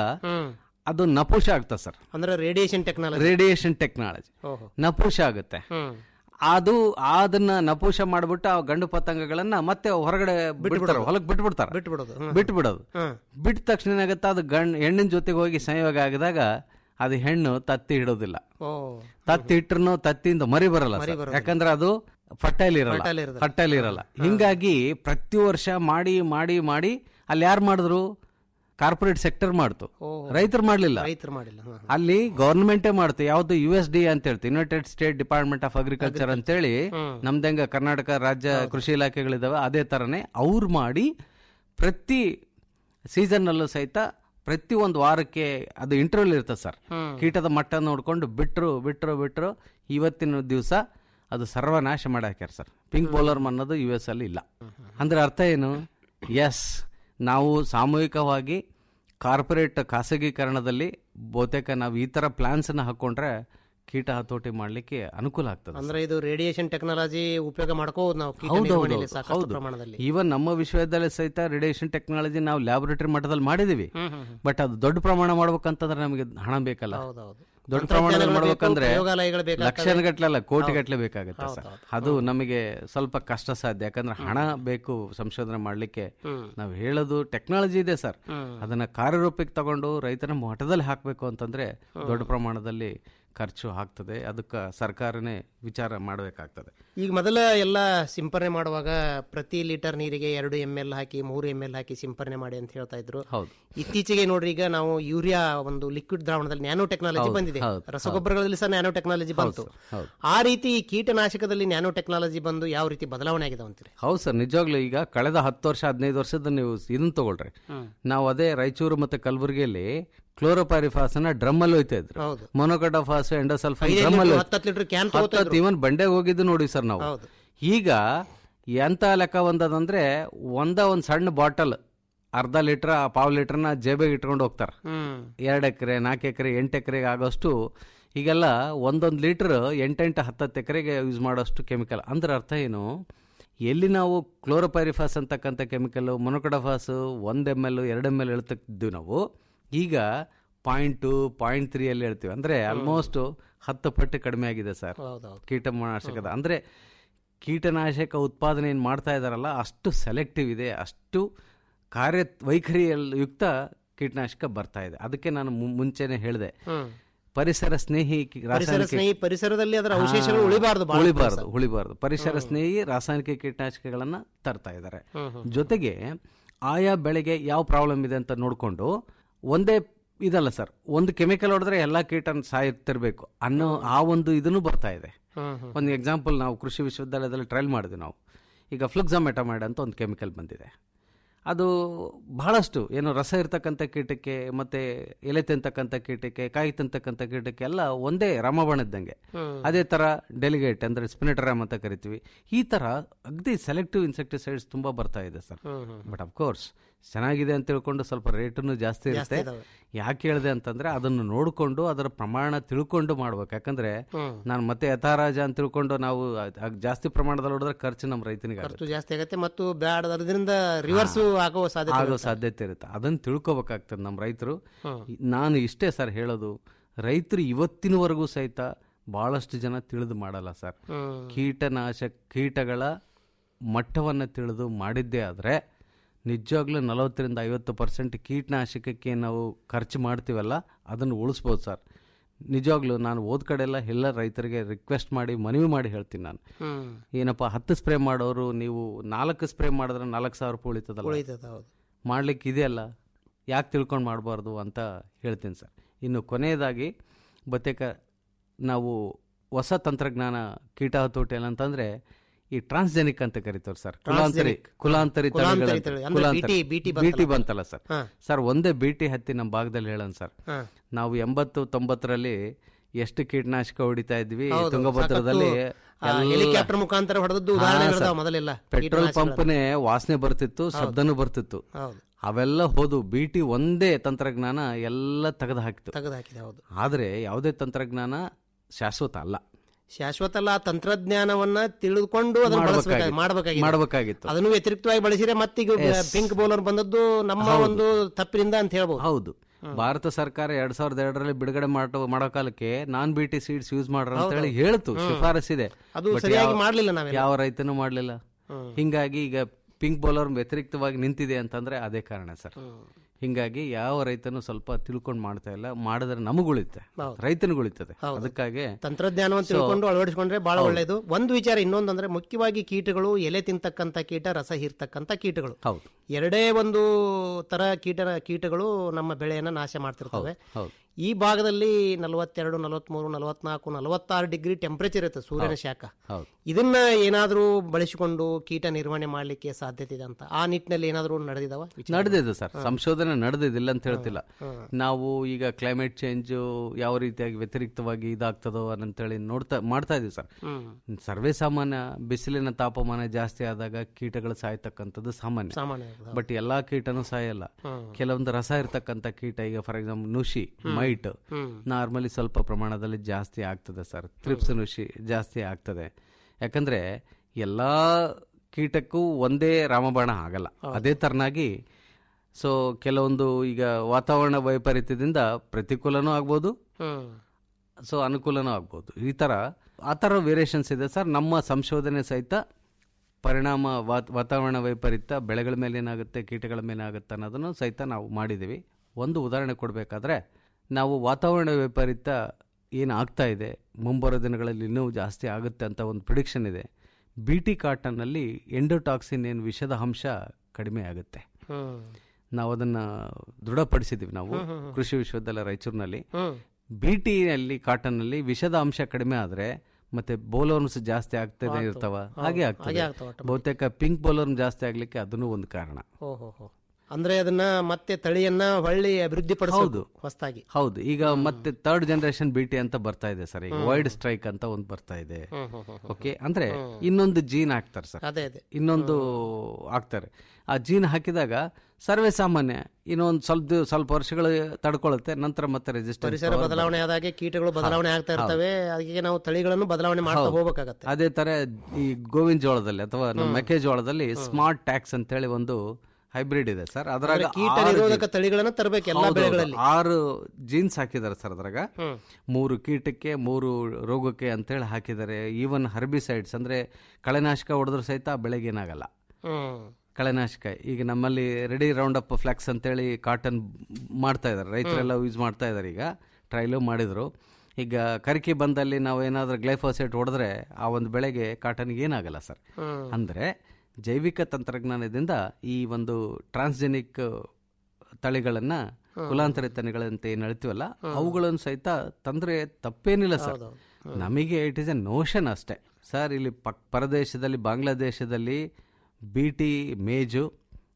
Speaker 14: ಅದು ನಪುಷ ಆಗ್ತದೆ ಸರ್
Speaker 13: ಅಂದ್ರೆ ರೇಡಿಯೇಷನ್ ಟೆಕ್ನಾಲಜಿ
Speaker 14: ರೇಡಿಯೇಷನ್ ಟೆಕ್ನಾಲಜಿ
Speaker 13: ಓಹೋ
Speaker 14: ನಪುಷ ಆಗುತ್ತೆ
Speaker 13: ಹ್ಮ್
Speaker 14: ಅದು ಅದನ್ನ ನಪುಷ ಮಾಡ್ಬಿಟ್ಟು ಆ ಗಂಡು ಪತಂಗಗಳನ್ನ ಮತ್ತೆ ಹೊರಗಡೆ ಬಿಡ್ತಾರೆ ಹೊಲಕ್ ಬಿಟ್ಬಿಡ್ತಾರೆ
Speaker 13: ಬಿಟ್ಬಿಡೋದು ಹ್ಮ್.
Speaker 14: ಬಿಟ್ಟು ಬಿಡೋದು
Speaker 13: ಹ್ಮ್.
Speaker 14: ಬಿಟ್ಟ ತಕ್ಷಣ ಏನಾಗುತ್ತೆ ಅದು ಗಂಡ್ ಹೆಣ್ಣಿನ ಜೊತೆಗೆ ಹೋಗಿ ಸಂಯೋಗ ಆಗಿದಾಗ ಅದು ಹೆಣ್ಣು ತತ್ತಿ ಇಡೋದಿಲ್ಲ
Speaker 13: ಓ
Speaker 14: ತತ್ತಿ ಇಟ್ರು ತತ್ತಿಯಿಂದ ಮರಿ ಬರಲ್ಲ
Speaker 13: ಮರಿ
Speaker 14: ಸರ್.
Speaker 13: ಬರೋದಿಲ್ಲ.
Speaker 14: ಯಾಕಂದ್ರೆ ಅದು ಫರ್ಟೈಲ್ ಇರಲ್ಲ
Speaker 13: Fertile ಇರೋದಿಲ್ಲ.
Speaker 14: ಫರ್ಟೈಲ್ ಇರಲ್ಲ ಹಿಂಗಾಗಿ ಪ್ರತಿ ವರ್ಷ ಮಾಡಿ ಮಾಡಿ ಮಾಡಿ ಅಲ್ಲಿ ಯಾರು ಮಾಡಿದ್ರು ಕಾರ್ಪೊರೇಟ್ ಸೆಕ್ಟರ್ ಮಾಡ್ತು ರೈತರು ಮಾಡ್ಲಿಲ್ಲ
Speaker 13: ರೈತರು ಮಾಡಿಲ್ಲ ಹ್ಮ್.
Speaker 14: ಅಲ್ಲಿ ಗವರ್ನಮೆಂಟೇ ಮಾಡ್ತು ಯಾವ್ದು ಯು ಎಸ್ ಡಿ ಅಂತ ಹೇಳ್ತೀವಿ United State Department of Agriculture ಅಂತೇಳಿ ನಮ್ದಂಗ ಕರ್ನಾಟಕ ರಾಜ್ಯ ಕೃಷಿ ಇಲಾಖೆಗಳಿದಾವೆ ಅದೇ ತರನೇ ಅವ್ರು ಮಾಡಿ ಪ್ರತಿ ಸೀಸನ್ ಅಲ್ಲೂ ಸಹಿತ ಪ್ರತಿ ಒಂದು ವಾರಕ್ಕೆ ಅದು ಇಂಟರ್ವಲ್ ಇರ್ತದೆ ಸರ್
Speaker 13: ಹ್ಮ್.
Speaker 14: ಕೀಟದ ಮಟ್ಟ ನೋಡ್ಕೊಂಡು ಬಿಟ್ರು ಬಿಟ್ರು ಬಿಟ್ರು ಇವತ್ತಿನ ದಿವಸ ಅದು ಸರ್ವನಾಶ ಮಾಡಿ ಹಾಕ್ಯಾರ ಸರ್ ಪಿಂಕ್ ಬೌಲರ್ ಅನ್ನೋದು ಯು ಎಸ್ ಅಲ್ಲಿ ಇಲ್ಲ ಅಂದ್ರೆ ಅರ್ಥ ಏನು ಎಸ್ ನಾವು ಸಾಮೂಹಿಕವಾಗಿ ಕಾರ್ಪೊರೇಟ್ ಖಾಸಗೀಕರಣದಲ್ಲಿ ಬಹುತೇಕ ನಾವು ಈ ತರ ಪ್ಲಾನ್ಸ್ ಅನ್ನ ಹಾಕೊಂಡ್ರೆ ಕೀಟ ಹತೋಟಿ ಮಾಡ್ಲಿಕ್ಕೆ ಅನುಕೂಲ ಆಗ್ತದೆ
Speaker 13: ಅಂದ್ರೆ ಇದು ರೇಡಿಯೇಷನ್ ಟೆಕ್ನಾಲಜಿ ಉಪಯೋಗ ಮಾಡ್ಕೋಬಹುದು ನಾವು ಕೀಟ
Speaker 14: ಹೌದು, ಹೌದು,
Speaker 13: ನಿರ್ವಹಣೆಯಲ್ಲಿ
Speaker 14: ಹೌದು,
Speaker 13: ಸಾಕಷ್ಟು
Speaker 14: ಹೌದು.
Speaker 13: ಪ್ರಮಾಣದಲ್ಲಿ
Speaker 14: ಈವನ್ ನಮ್ಮ ವಿಶ್ವವಿದ್ಯಾಲಯ ಸಹಿತ ರೇಡಿಯೇಷನ್ ಟೆಕ್ನಾಲಜಿ ನಾವು ಲ್ಯಾಬೊರೇಟರಿ ಮಟ್ಟದಲ್ಲಿ ಮಾಡಿದೀವಿ
Speaker 13: ಹ್ಮ್, ಹ್ಮ್, ಹ್ಮ್.
Speaker 14: ಬಟ್ ಅದು ದೊಡ್ಡ ಪ್ರಮಾಣ ಮಾಡ್ಬೇಕಂತಂದ್ರೆ ನಮಗೆ ಹಣ ಬೇಕಲ್ಲ
Speaker 13: ಹೌದೌದು.
Speaker 14: ದೊಡ್ಡ
Speaker 13: ತಂತ್ರಜ್ಞಾನಗಳು
Speaker 14: ಪ್ರಮಾಣದಲ್ಲಿ
Speaker 13: ಬೇಕು,
Speaker 14: ಮಾಡ್ಬೇಕಂದ್ರೆ
Speaker 13: ಪ್ರಯೋಗಾಲಯಗಳು ಬೇಕಾಗ್ತವೆ.
Speaker 14: ಲಕ್ಷಗಟ್ಟಲೆ ಅಲ್ಲ
Speaker 13: ಹೌದು.
Speaker 14: ಕೋಟಿಗಟ್ಟಲೆ ಬೇಕಾಗುತ್ತೆ
Speaker 13: ಹೌದು,
Speaker 14: ಸರ್
Speaker 13: ಹೌದು.
Speaker 14: ಅದು ನಮಗೆ ಸ್ವಲ್ಪ ಕಷ್ಟ ಸಾಧ್ಯ ಯಾಕಂದ್ರೆ ಹಣ ಬೇಕು ಸಂಶೋಧನೆ ಮಾಡ್ಲಿಕ್ಕೆ
Speaker 13: ಹ್ಮ್.
Speaker 14: ನಾವು ಹೇಳೋದು ಟೆಕ್ನಾಲಜಿ ಇದೆ ಸರ್
Speaker 13: ಹ್ಮ್.
Speaker 14: ಅದನ್ನ ಕಾರ್ಯರೂಪಕ್ಕೆ ತಗೊಂಡು ರೈತನ ಮಠದಲ್ಲಿ ಹಾಕಬೇಕು ಅಂತಂದ್ರೆ ದೊಡ್ಡ ಪ್ರಮಾಣದಲ್ಲಿ ಖರ್ಚು ಆಗ್ತದೆ ಅದಕ್ಕೆ ಸರ್ಕಾರನೇ ವಿಚಾರ ಮಾಡಬೇಕಾಗ್ತದೆ
Speaker 13: ಈಗ ಮೊದಲ ಎಲ್ಲ ಸಿಂಪರಣೆ ಮಾಡುವಾಗ ಪ್ರತಿ ಲೀಟರ್ ನೀರಿಗೆ ಎರಡು ಎಮ್ ಎಲ್ ಹಾಕಿ ಮೂರು ಎಮ್ ಎಲ್ ಹಾಕಿ ಸಿಂಪರಣೆ ಮಾಡಿ ಅಂತ ಹೇಳ್ತಾ ಇದ್ರು
Speaker 14: ಹೌದು
Speaker 13: ಇತ್ತೀಚೆಗೆ ನೋಡ್ರಿ ಈಗ ನಾವು ಯೂರಿಯಾ ಒಂದು ಲಿಕ್ವಿಡ್ ದ್ರಾವಣದಲ್ಲಿ ನ್ಯಾನೋ ಟೆಕ್ನಾಲಜಿ
Speaker 14: ಹೌದು,
Speaker 13: ಬಂದಿದೆ
Speaker 14: ಹೌದು,
Speaker 13: ರಸಗೊಬ್ಬರಗಳಲ್ಲಿ ಸಹ ನ್ಯಾನೋ ಟೆಕ್ನಾಲಜಿ ಬಂತು
Speaker 14: ಸರ್, ಹೌದು.
Speaker 13: ಆ ರೀತಿ ಈ ಕೀಟನಾಶಕದಲ್ಲಿ ನ್ಯಾನೋ ಟೆಕ್ನಾಲಜಿ ಬಂದು ಯಾವ ರೀತಿ ಬದಲಾವಣೆ ಆಗಿದೆ ಅಂತೀರಿ
Speaker 14: ಹೌದು ಸರ್ ನಿಜವಾಗ್ಲೂ ಈಗ ಕಳೆದ ಹತ್ತು ವರ್ಷ ಹದಿನೈದು ವರ್ಷದ ನೀವು ಇದನ್ನ ತಗೊಳ್ರಿ ನಾವು ಅದೇ ರಾಯಚೂರು ಮತ್ತೆ ಕಲಬುರಗಿಯಲ್ಲಿ ಕ್ಲೋರೋಪಾರಿಫಾಸ್ ಅನ್ನ ಡ್ರಮ್ ಅಲ್ಲಿ ಹೋಯ್ತಾ ಇದ್ರು
Speaker 13: ಹೌದು.
Speaker 14: ಮೊನೊಕಟಾಫಾಸ್ ಎಂಡೋಸಲ್ಫಾನ್
Speaker 13: ಐದೈದು
Speaker 14: ಡ್ರಮ್ ಅಲ್ಲಿ
Speaker 13: ಲೀಟ್ರು, ಹತ್ತತ್ತು ಲೀಟ್ರು ಕ್ಯಾನ್ ತಗೋತಾ ಇದ್ರು.
Speaker 14: ಇವನ್ ಬಂಡೆ ಹೋಗಿದ್ದು ನೋಡಿ ಸರ್ ನಾವು
Speaker 13: ಹೌದು.
Speaker 14: ಈಗ ಎಂತ ಲೆಕ್ಕ ಒಂದದಂದ್ರೆ ಒಂದ ಒಂದ್ ಸಣ್ಣ ಬಾಟಲ್ ಅರ್ಧ ಲೀಟರ್ ಪಾವ್ ಲೀಟರ್ನ ಜೇಬಿಗೆ ಇಟ್ಕೊಂಡು ಹೋಗ್ತಾರೆ
Speaker 13: ಹ್ಮ್
Speaker 14: ಎರಡು ಎಕರೆ ನಾಲ್ಕು ಎಕರೆ ಎಂಟು ಎಕರೆಗೆ ಆಗೋಷ್ಟು ಈಗೆಲ್ಲ ಒಂದೊಂದು ಲೀಟರ್ ಎಂಟೆಂಟು ಹತ್ತತ್ತು ಎಕರೆಗೆ ಯೂಸ್ ಮಾಡೋಷ್ಟು ಕೆಮಿಕಲ್ ಅಂದ್ರೆ ಅರ್ಥ ಏನು ಎಲ್ಲಿ ನಾವು ಕ್ಲೋರೋಪೈರಿಫಾಸ್ ಅಂತಕ್ಕಂಥ ಕೆಮಿಕಲ್ ಮೊನೊಕಡಫಾಸ್ ಒಂದು ಎಮ್ ಎಲ್ ಎರಡು ಎಮ್ ಎಲ್ ಹೇಳ್ತಿದ್ವಿ ನಾವು ಈಗ ಪಾಯಿಂಟ್ ಟು ಪಾಯಿಂಟ್ ತ್ರೀ ಅಲ್ಲಿ ಹೇಳ್ತೀವಿ ಅಂದ್ರೆ ಆಲ್ಮೋಸ್ಟ್ ಹತ್ತು ಪಟ್ಟು ಕಡಿಮೆ ಆಗಿದೆ ಸರ್
Speaker 13: ಹೌದೌದು.
Speaker 14: ಕೀಟನಾಶಕದ ಅಂದ್ರೆ ಕೀಟನಾಶಕ ಉತ್ಪಾದನೆ ಏನು ಮಾಡ್ತಾ ಇದಾರಲ್ಲ ಅಷ್ಟು ಸೆಲೆಕ್ಟಿವ್ ಇದೆ ಅಷ್ಟು ಕಾರ್ಯ ವೈಖರಿಯಲ್ಲಿ ಯುಕ್ತ ಕೀಟನಾಶಕ ಬರ್ತಾ ಇದೆ ಅದಕ್ಕೆ ನಾನು ಮು- ಮುಂಚೆನೆ ಹೇಳಿದೆ
Speaker 13: ಹ್ಮ್.
Speaker 14: ಪರಿಸರ ಸ್ನೇಹಿ ಕಿ-
Speaker 13: ಪರಿಸರ
Speaker 14: ರಾಸಾಯನಿಕ
Speaker 13: ಸ್ನೇಹಿ ಪರಿಸರದಲ್ಲಿ ಅದರ
Speaker 14: ಹಾ,
Speaker 13: ಅವಶೇಷಗಳು ಉಳಿಬಾರ್ದು ಬಹಳ
Speaker 14: ಉಳಿಬಾರ್ದು
Speaker 13: ದಿವಸ.
Speaker 14: ಉಳಿಬಾರ್ದು ಪರಿಸರ
Speaker 13: ಹ್ಮ್.
Speaker 14: ಸ್ನೇಹಿ ರಾಸಾಯನಿಕ ಕೀಟನಾಶಕಗಳನ್ನ ತರ್ತಾ ಇದ್ದಾರೆ
Speaker 13: ಹ್ಮ್, ಹ್ಮ್.
Speaker 14: ಜೊತೆಗೆ ಆಯಾ ಬೆಳೆಗೆ ಯಾವ ಪ್ರಾಬ್ಲಮ್ ಇದೆ ಅಂತ ನೋಡಿಕೊಂಡು ಒಂದೇ ಇದಲ್ಲ ಸರ್ ಒಂದು ಕೆಮಿಕಲ್ ಹೊಡೆದ್ರೆ ಎಲ್ಲಾ ಕೀಟ ಸಾಯುತ್ತಿರ್ಬೇಕು ಅನ್ನೋ ಆ ಒಂದು ಇದನ್ನು ಬರ್ತಾ ಇದೆ
Speaker 13: ಹ್ಮ್, ಹ್ಮ್.
Speaker 14: ಒಂದು ಎಕ್ಸಾಂಪಲ್ ನಾವು ಕೃಷಿ ವಿಶ್ವವಿದ್ಯಾಲಯದಲ್ಲಿ ಟ್ರಯಲ್ ಮಾಡಿದ್ವಿ ನಾವು ಈಗ ಫ್ಲುಕ್ಸಮೆಟಮೈಡ್ ಅಂತ ಒಂದು ಕೆಮಿಕಲ್ ಬಂದಿದೆ ಅದು ಬಹಳಷ್ಟು ಏನು ರಸ ಇರ್ತಕ್ಕಂಥ ಕೀಟಕ್ಕೆ ಮತ್ತೆ ಎಲೆ ತಿಂತಕ್ಕಂಥ ಕೀಟಕ್ಕೆ ಕಾಯಿ ತಿಂತಕ್ಕಂಥ ಕೀಟಕ್ಕೆ ಎಲ್ಲ ಒಂದೇ ರಾಮಬಾಣ ಇದ್ದಂಗೆ
Speaker 13: ಹ್ಮ್.
Speaker 14: ಅದೇ ತರ ಡೆಲಿಗೇಟ್ ಅಂದ್ರೆ ಸ್ಪಿನೆಟರಾಮ್ ಅಂತ ಕರಿತೀವಿ ಈ ತರ ಅಗದಿ ಸೆಲೆಕ್ಟಿವ್ ಇನ್ಸೆಕ್ಟಿಸೈಡ್ಸ್ ತುಂಬಾ ಬರ್ತಾ ಇದೆ ಸರ್
Speaker 13: ಹ್ಮ್, ಹ್ಮ್.
Speaker 14: ಬಟ್ ಅಫ್ಕೋರ್ಸ್ ಚೆನ್ನಾಗಿದೆ ಅಂತ ತಿಳ್ಕೊಂಡು ಸ್ವಲ್ಪ ರೇಟನ್ನು ಜಾಸ್ತಿ
Speaker 13: ಜಾಸ್ತಿ
Speaker 14: ಇರುತ್ತೆ
Speaker 13: ಇದಾವೆ.
Speaker 14: ಯಾಕೆ ಹೇಳಿದೆ ಅಂತಂದ್ರೆ ಅದನ್ನು ನೋಡಿಕೊಂಡು ಅದರ ಪ್ರಮಾಣ ತಿಳ್ಕೊಂಡು ಮಾಡ್ಬೇಕು ಯಾಕಂದ್ರೆ
Speaker 13: ಹ್ಮ್.
Speaker 14: ನಾನು ಮತ್ತೆ ಯಥಾರಾಜ ಅಂತ ತಿಳ್ಕೊಂಡು ನಾವು ಅದ್- ಅದ್ ಜಾಸ್ತಿ ಪ್ರಮಾಣದಲ್ಲಿ ಹೊಡೆದ್ರೆ ಖರ್ಚು ನಮ್ಮ ರೈತನಿಗೆ ಆಗುತ್ತೆ.
Speaker 13: ಖರ್ಚು ಜಾಸ್ತಿ ಆಗುತ್ತೆ ಮತ್ತು ಬ್ಯಾಡ ಅದರಿಂದ ರಿವರ್ಸ್ ಆಗೋ ಸಾಧ್ಯತೆ
Speaker 14: ಆಗೋ
Speaker 13: ಇರುತ್ತೆ.
Speaker 14: ಸಾಧ್ಯತೆ ಇರುತ್ತೆ ಅದನ್ನು ತಿಳ್ಕೊಬೇಕಾಗ್ತದೆ ನಮ್ಮ ರೈತರು
Speaker 13: ಹ್ಮ್.
Speaker 14: ನಾನು ಇಷ್ಟೇ ಸರ್ ಹೇಳೋದು ರೈತರು ಇವತ್ತಿನವರೆಗೂ ಸಹಿತ ಬಹಳಷ್ಟು ಜನ ತಿಳಿದು ಮಾಡಲ್ಲ ಸರ್
Speaker 13: ಹ್ಮ್.
Speaker 14: ಕೀಟನಾಶಕ ಕೀಟಗಳ ಮಟ್ಟವನ್ನು ತಿಳಿದು ಮಾಡಿದ್ದೇ ಆದರೆ ನಿಜವಾಗ್ಲೂ ನಲವತ್ತರಿಂದ ಐವತ್ತು ಪರ್ಸೆಂಟ್ ಕೀಟನಾಶಕಕ್ಕೆ ನಾವು ಖರ್ಚು ಮಾಡ್ತೀವಲ್ಲ ಅದನ್ನು ಉಳಿಸ್ಬೋದು ಸರ್ ನಿಜವಾಗ್ಲೂ ನಾನು ಓದ್ ಕಡೆ ಎಲ್ಲ ಎಲ್ಲ ರೈತರಿಗೆ ರಿಕ್ವೆಸ್ಟ್ ಮಾಡಿ ಮನವಿ ಮಾಡಿ ಹೇಳ್ತೀನಿ ನಾನು
Speaker 13: ಹ್ಮ್.
Speaker 14: ಏನಪ್ಪ ಹತ್ತು ಸ್ಪ್ರೇ ಮಾಡೋರು ನೀವು ನಾಲ್ಕು ಸ್ಪ್ರೇ ಮಾಡಿದ್ರೆ ನಾಲ್ಕು ಸಾವಿರ ರೂಪಾಯಿ ಉಳಿತದಲ್ಲ
Speaker 13: ಉಳಿತದೆ, ಹೌದು.
Speaker 14: ಮಾಡ್ಲಿಕ್ಕೆ ಇದೆಯಲ್ಲ ಯಾಕೆ ತಿಳ್ಕೊಂಡು ಮಾಡಬಾರ್ದು ಅಂತ ಹೇಳ್ತೀನಿ ಸರ್ ಇನ್ನು ಕೊನೆಯದಾಗಿ ಬತ್ತೇಕ ನಾವು ಹೊಸ ತಂತ್ರಜ್ಞಾನ ಕೀಟ ಹತೋಟಿಯಲ್ಲಿ ಅಂತಂದ್ರೆ ಈ ಟ್ರಾನ್ಸ್ಜೆನಿಕ್ ಅಂತ ಕರಿತಾರೆ ಸರ್ ಕುಲಾಂತರಿ
Speaker 13: Transgenic.
Speaker 14: ಕುಲಾಂತರಿ
Speaker 13: ಕುಲಾಂತರಿ
Speaker 14: ತಳಿಗಳಂತ-
Speaker 13: ತಳಿ. ಅಂದ್ರೆ
Speaker 14: ಕುಲಾಂತರಿ.
Speaker 13: BT BT
Speaker 14: BT
Speaker 13: ಬಂತಲ್ಲ?
Speaker 14: ಬಂತಲ್ಲ ಸರ್
Speaker 13: ಹಾ.
Speaker 14: ಸರ್ ಒಂದೇ ಬಿಟಿ ಹತ್ತಿ ನಮ್ಮ ಭಾಗದಲ್ಲಿ ಹೇಳೋಣ ಸರ್
Speaker 13: ಹಾ.
Speaker 14: ನಾವು ಎಂಬತ್ತು ತೊಂಬತ್ತರಲ್ಲಿ ಎಷ್ಟು ಕೀಟನಾಶಕ ಹೊಡಿತಾ ಇದ್ವಿ
Speaker 13: ಹೌದು,
Speaker 14: ತುಂಗಭದ್ರದಲ್ಲಿ
Speaker 13: ಸಾಕಷ್ಟು, ಆ, ಹೆಲಿಕಾಪ್ಟರ್ ಮುಖಾಂತರ ಹೊಡೆದದ್ದು ಉದಾಹರಣೆಗಳಿದಾವೆ ಮೊದಲೆಲ್ಲ.
Speaker 14: ಪೆಟ್ರೋಲ್
Speaker 13: ಕೀಟನಾಶಕಗಳ.
Speaker 14: ಪಂಪ್ನೇ ವಾಸನೆ ಬರ್ತಿತ್ತು ಶಬ್ದನೂ ಬರ್ತಿತ್ತು
Speaker 13: ಹೌದು.
Speaker 14: ಅವೆಲ್ಲ ಹೋದು ಬಿಟಿ ಒಂದೇ ತಂತ್ರಜ್ಞಾನ ಎಲ್ಲ ತೆಗೆದು ಹಾಕಿತು
Speaker 13: ತೆಗೆದು ಹಾಕಿದೆ ಹೌದು
Speaker 14: ಆದ್ರೆ ಯಾವುದೇ ತಂತ್ರಜ್ಞಾನ ಶಾಶ್ವತ ಅಲ್ಲ
Speaker 13: ಶಾಶ್ವತ ಅಲ್ಲ ಆ ತಂತ್ರಜ್ಞಾನವನ್ನ ತಿಳಿದುಕೊಂಡು ಅದನ್ನ ಬಳಸಬೇಕಾಗಿ
Speaker 14: ಮಾಡ್ಬೇಕಾಗಿತ್ತು.
Speaker 13: ಮಾಡಬೇಕಾಗಿ
Speaker 14: ಮಾಡ್ಬೇಕಾಗಿತ್ತು.
Speaker 13: ಅದನ್ನು ವ್ಯತಿರಿಕ್ತವಾಗಿ ಬಳಸಿದ್ರೆ ಮತ್ತೀಗ
Speaker 14: Yes.
Speaker 13: ಪಿಂಕ್ ಬೌಲರ್ ಬಂದದ್ದು ನಮ್ಮ
Speaker 14: ಹೌದು.
Speaker 13: ಒಂದು ತಪ್ಪಿನಿಂದ ಅಂತ ಹೇಳ್ಬೋದು
Speaker 14: ಹೌದು ಭಾರತ ಸರ್ಕಾರ ಎರಡ್ ಸಾವಿರದ ಎರಡರಲ್ಲಿ ಬಿಡುಗಡೆ ಮಾಡೋ ಮಾಡೋ ಕಾಲಕ್ಕೆ non B T seeds use ಮಾಡ್ರ ಅಂತ ಹೇಳಿ
Speaker 13: ಹೌದು.
Speaker 14: ಹೇಳ್ತು
Speaker 13: ಹ್ಮ್.
Speaker 14: ಶಿಫಾರಸ್ಸಿದೆ
Speaker 13: ಅದು
Speaker 14: But
Speaker 13: ಸರಿಯಾಗಿ
Speaker 14: ಯಾವ-
Speaker 13: ಮಾಡ್ಲಿಲ್ಲ ನಾವೆಲ್ಲ.
Speaker 14: ಯಾವ ರೈತನು ಮಾಡ್ಲಿಲ್ಲ
Speaker 13: ಹ್ಮ್.
Speaker 14: ಹಿಂಗಾಗಿ ಈಗ ಪಿಂಕ್ ಬೌಲರ್ ವ್ಯತಿರಿಕ್ತವಾಗಿ ನಿಂತಿದೆ ಅಂತಂದ್ರೆ ಅದೇ ಕಾರಣ ಸರ್ ಹಿಂಗಾಗಿ ಯಾವ ರೈತನು ಸ್ವಲ್ಪ ತಿಳ್ಕೊಂಡು ಮಾಡ್ತಾ ಇಲ್ಲ ಮಾಡಿದ್ರೆ ನಮಗುಳಿತೆ
Speaker 13: ಹೌದು.
Speaker 14: ರೈತನಿಗುಳಿತದೆ
Speaker 13: ಹೌದು.
Speaker 14: ಅದಕ್ಕಾಗಿ
Speaker 13: ತಂತ್ರಜ್ಞಾನವನ್ನು
Speaker 14: So-
Speaker 13: ತಿಳ್ಕೊಂಡು ಅಳವಡಿಸಿಕೊಂಡ್ರೆ ಬಹಳ
Speaker 14: ಹೌದು.
Speaker 13: ಒಳ್ಳೆಯದು ಒಂದು ವಿಚಾರ ಇನ್ನೊಂದಂದ್ರೆ ಮುಖ್ಯವಾಗಿ ಕೀಟಗಳು ಎಲೆ ತಿಂತಕ್ಕಂಥ ಕೀಟ ರಸ ಹೀರ್ತಕ್ಕಂಥ ಕೀಟಗಳು
Speaker 14: ಹೌದು
Speaker 13: ಎರಡೇ ಒಂದು ತರ ಕೀಟ ಕೀಟಗಳು ನಮ್ಮ ಬೆಳೆಯನ್ನ ನಾಶ ಮಾಡ್ತಿರ್ತವೆ
Speaker 14: ಹೌದು
Speaker 13: ಈ ಭಾಗದಲ್ಲಿ ನಲವತ್ತೆರಡು ನಲವತ್ಮೂರು ನಲವತ್ನಾಲ್ಕು ನಲವತ್ತಾರು ಡಿಗ್ರಿ ಟೆಂಪರೇಚರ್ ಇರುತ್ತೆ ಸೂರ್ಯನ
Speaker 14: ಹೌದು.
Speaker 13: ಶಾಖ
Speaker 14: ಹೌದು
Speaker 13: ಇದನ್ನ ಏನಾದರೂ ಬಳಸಿಕೊಂಡು ಕೀಟ ನಿರ್ವಹಣೆ ಮಾಡಲಿಕ್ಕೆ ಸಾಧ್ಯತೆ ಇದೆ ಅಂತ ಆ ನಿಟ್ಟಿನಲ್ಲಿ ಏನಾದರೂ ನಡೆದಿದಾವ
Speaker 14: ನಡೆದಿದೆ ಸರ್ ಸಂಶೋಧನೆ ನಡೆದಿಲ್ಲ ಅಂತ ಹೇಳ್ತಿಲ್ಲ
Speaker 13: ಹ್ಮ್.
Speaker 14: ನಾವು ಈಗ ಕ್ಲೈಮೇಟ್ ಚೇಂಜ್ ಯಾವ ರೀತಿಯಾಗಿ ವ್ಯತಿರಿಕ್ತವಾಗಿ ಇದಾಗ್ತದೋ ಅಂತೇಳಿ ನೋಡ್ತಾ ಮಾಡ್ತಾ ಇದೀವಿ ಸರ್
Speaker 13: ಹ್ಮ್.
Speaker 14: ಸರ್ವೇ ಸಾಮಾನ್ಯ ಬಿಸಿಲಿನ ತಾಪಮಾನ ಜಾಸ್ತಿ ಆದಾಗ ಕೀಟಗಳು ಸಾಯ್ತಕ್ಕಂಥದ್ದು ಸಾಮಾನ್ಯ
Speaker 13: ಸಾಮಾನ್ಯ, ಹೌದು.
Speaker 14: ಬಟ್ ಎಲ್ಲಾ ಕೀಟನೂ ಸಾಯಲ್ಲ
Speaker 13: ಹ್ಮ್.
Speaker 14: ಕೆಲವೊಂದು ರಸ ಇರ್ತಕ್ಕಂಥ ಕೀಟ ಈಗ ಫಾರ್ ಎಕ್ಸಾಂಪಲ್ ನುಷಿ
Speaker 13: ಹ್ಮ್.
Speaker 14: ಮೈಟ್
Speaker 13: ಹ್ಮ್.
Speaker 14: ನಾರ್ಮಲಿ ಸ್ವಲ್ಪ ಪ್ರಮಾಣದಲ್ಲಿ ಜಾಸ್ತಿ ಆಗ್ತದೆ ಸರ್ ತ್ರಿಪ್ಸ್ ನುಷಿ ಜಾಸ್ತಿ ಆಗ್ತದೆ ಯಾಕಂದ್ರೆ ಎಲ್ಲಾ ಕೀಟಕ್ಕೂ ಒಂದೇ ರಾಮಬಾಣ ಆಗಲ್ಲ ಅದೇ ತರನಾಗಿ ಸೊ ಕೆಲವೊಂದು ಈಗ ವಾತಾವರಣ ವೈಪರೀತ್ಯದಿಂದ ಪ್ರತಿಕೂಲನೂ ಆಗ್ಬೋದು
Speaker 13: ಹ್ಮ್.
Speaker 14: ಸೊ ಅನುಕೂಲನೂ ಆಗ್ಬೋದು ಈ ಥರ ಆ ಥರ ವೇರಿಯೇಷನ್ಸ್ ಇದೆ ಸರ್ ನಮ್ಮ ಸಂಶೋಧನೆ ಸಹಿತ ಪರಿಣಾಮ ವಾತ್- ವಾತಾವರಣ ವೈಪರೀತ್ಯ ಬೆಳೆಗಳ ಮೇಲೆ ಏನಾಗುತ್ತೆ ಕೀಟಗಳ ಮೇಲೆ ಆಗುತ್ತೆ ಅನ್ನೋದನ್ನು ಸಹಿತ ನಾವು ಮಾಡಿದ್ದೀವಿ ಒಂದು ಉದಾಹರಣೆ ಕೊಡಬೇಕಾದ್ರೆ ನಾವು ವಾತಾವರಣ ವೈಪರೀತ್ಯ ಏನು ಆಗ್ತಾ ಇದೆ ಮುಂಬರೋ ದಿನಗಳಲ್ಲಿ ಇನ್ನೂ ಜಾಸ್ತಿ ಆಗುತ್ತೆ ಅಂತ ಒಂದು ಪ್ರಿಡಿಕ್ಷನ್ ಇದೆ ಬಿ ಟಿ ಕಾಟನ್ನಲ್ಲಿ ಎಂಡೋಟಾಕ್ಸಿನ್ ಏನು ವಿಷದ ಅಂಶ ಕಡಿಮೆ ಆಗುತ್ತೆ
Speaker 13: ಹ್ಮ್.
Speaker 14: ನಾವು ಅದನ್ನ ದೃಢಪಡಿಸಿದ್ದೀವಿ ನಾವು
Speaker 13: ಹ್ಮ್, ಹ್ಮ್, ಹ್ಮ್.
Speaker 14: ಕೃಷಿ ವಿಶ್ವವಿದ್ಯಾಲಯ ರಾಯಚೂರಿನಲ್ಲಿ
Speaker 13: ಹ್ಮ್.
Speaker 14: ಬಿ ಟಿಯಲ್ಲಿ ಕಾಟನ್ನಲ್ಲಿ ವಿಷದ ಅಂಶ ಕಡಿಮೆ ಆದ್ರೆ ಮತ್ತೆ ಬೋಲೋರ್ನ್ಸ್ ಜಾಸ್ತಿ ಆಗ್ತದೆ
Speaker 13: ಆಗ್ತವೆ.
Speaker 14: ಇರ್ತಾವ
Speaker 13: ಹೌದು,
Speaker 14: ಹಾಗೆ
Speaker 13: ಹಾಗೆ
Speaker 14: ಆಗ್ತದೆ
Speaker 13: ಆಗ್ತವೆ automatic.
Speaker 14: ಬಹುತೇಕ ಪಿಂಕ್ ಬೋಲೋರ್ನ್ ಜಾಸ್ತಿ ಆಗ್ಲಿಕ್ಕೆ ಅದನ್ನು ಒಂದು ಕಾರಣ
Speaker 13: ಓಹೋ ಹೋ. ಅಂದ್ರೆ ಅದನ್ನ ಮತ್ತೆ ತಳಿಯನ್ನ ಹೊಳ್ಳಿ ಅಭಿವೃದ್ಧಿ
Speaker 14: ಹೌದು
Speaker 13: ಪಡಿಸೋದು ಹೊಸದಾಗಿ
Speaker 14: ಹೌದು ಈಗ ಮತ್ತೆ ಥರ್ಡ್ ಜನರೇಷನ್ ಬಿ ಟಿ ಅಂತ ಬರ್ತಾ ಇದೆ ಸರ್ ಈಗ
Speaker 13: ಹ್ಮ್.
Speaker 14: ವೈಡ್ ಸ್ಟ್ರೈಕ್ ಅಂತ ಒಂದು ಬರ್ತಾ ಇದೆ
Speaker 13: ಹ್ಮ್, ಹ್ಮ್, ಹ್ಮ್, ಹ್ಮ್.
Speaker 14: ಓಕೆ ಅಂದ್ರೆ
Speaker 13: ಹ್ಮ್.
Speaker 14: ಇನ್ನೊಂದು ಜೀನ್ ಹಾಕ್ತಾರೆ ಸರ್
Speaker 13: ಅದೇ, ಅದೇ.
Speaker 14: ಇನ್ನೊಂದು ಹಾಕ್ತಾರೆ ಆ ಜೀನ್ ಹಾಕಿದಾಗ ಸರ್ವೇ ಸಾಮಾನ್ಯ ಇನ್ನೊಂದು ಸ್ವಲ್ಪ ದಿವ್- ಸ್ವಲ್ಪ ವರ್ಷಗಳು ತಡ್ಕೊಳ್ಳುತ್ತೆ ನಂತರ ಮತ್ತೆ ರೆಜಿಸ್ಟರ್
Speaker 13: ಪರಿಸರ ಬದಲಾವಣೆ ಆದಾಗೆ ಕೀಟಗಳು ಬದಲಾವಣೆ ಆಗ್ತಾ ಇರ್ತವೆ ಅದಕ್ಕೆ ನಾವು ತಳಿಗಳನ್ನು ಬದಲಾವಣೆ ಮಾಡ್ತಾ
Speaker 14: ಹೌದು.
Speaker 13: ಹೋಗ್ಬೇಕಾಗತ್ತೆ
Speaker 14: ಅದೇ ತರ ಈ ಗೋವಿನ ಜೋಳದಲ್ಲಿ ಅಥವಾ ನಮ್ಮ
Speaker 13: ಹ್ಮ್.
Speaker 14: ಮೆಕ್ಕೆಜೋಳದಲ್ಲಿ ಸ್ಮಾರ್ಟ್ ಟ್ಯಾಕ್ಸ್ ಅಂತ ಹೇಳಿ ಒಂದು ಹೈಬ್ರಿಡ್ ಇದೆ ಸರ್ ಅದ್ರಾಗ
Speaker 13: ಅಂದ್ರೆ ಕೀಟ
Speaker 14: ಆರು
Speaker 13: ನಿರೋಧಕ
Speaker 14: ಜೀನ್-
Speaker 13: ತಳಿಗಳನ್ನ ತರಬೇಕು ಎಲ್ಲಾ
Speaker 14: ಹೌದು,
Speaker 13: ಬೆಳೆಗಳಲ್ಲಿ
Speaker 14: ಹೌದು. ಆರು ಜೀನ್ಸ್ ಹಾಕಿದ್ದಾರೆ ಸರ್ ಅದ್ರಾಗ
Speaker 13: ಹ್ಮ್.
Speaker 14: ಮೂರು ಕೀಟಕ್ಕೆ ಮೂರು ರೋಗಕ್ಕೆ ಅಂತೇಳಿ ಹಾಕಿದ್ದಾರೆ ಈವನ್ ಹರ್ಬಿಸೈಡ್ಸ್ ಅಂದ್ರೆ ಕಳೆನಾಶಕ ಹೊಡೆದ್ರು ಸಹಿತ ಆ ಬೆಳೆಗೆ ಏನಾಗಲ್ಲ
Speaker 13: ಹ್ಮ್.
Speaker 14: ಕಳೆನಾಶಕ ಈಗ ನಮ್ಮಲ್ಲಿ ರೆಡಿ ರೌಂಡ್ ಅಪ್ ಫ್ಲೆಕ್ಸ್ ಅಂತೇಳಿ ಕಾಟನ್ ಮಾಡ್ತಾ ಇದ್ದಾರೆ ರೈತರೆಲ್ಲ ಯೂಸ್ ಮಾಡ್ತಾ ಇದ್ದಾರೆ ಈಗ ಟ್ರೈಲು ಮಾಡಿದ್ರು ಈಗ ಕರಿಕೆ ಬಂದಲ್ಲಿ ನಾವು ಏನಾದ್ರೂ ಗ್ಲೈಫೋಸೇಟ್ ಹೊಡೆದ್ರೆ ಆ ಒಂದು ಬೆಳೆಗೆ ಕಾಟನ್ಗೆ ಏನಾಗಲ್ಲ ಸರ್
Speaker 13: ಹ್ಮ್.
Speaker 14: ಅಂದ್ರೆ ಜೈವಿಕ ತಂತ್ರಜ್ಞಾನದಿಂದ ಈ ಒಂದು ಟ್ರಾನ್ಸ್ಜೆನಿಕ್ ತಳಿಗಳನ್ನ
Speaker 13: ಹ್ಮ್.
Speaker 14: ಕುಲಾಂತರಿ ತಳಿಗಳಂತ ಏನ್ ಹೇಳ್ತೀವಲ್ಲ ಅವುಗಳನ್ನು ಸಹಿತ ತಂದ್ರೆ ತಪ್ಪೇನಿಲ್ಲ ಸರ್ ನಮಗೆ ಇಟ್ ಇಸ್ ಎ ನೋಷನ್ ಅಷ್ಟೇ ಸರ್ ಇಲ್ಲಿ ಪಕ್ ಪರದೇಶದಲ್ಲಿ ಬಾಂಗ್ಲಾದೇಶದಲ್ಲಿ ಬಿ ಟಿ ಮೇಜು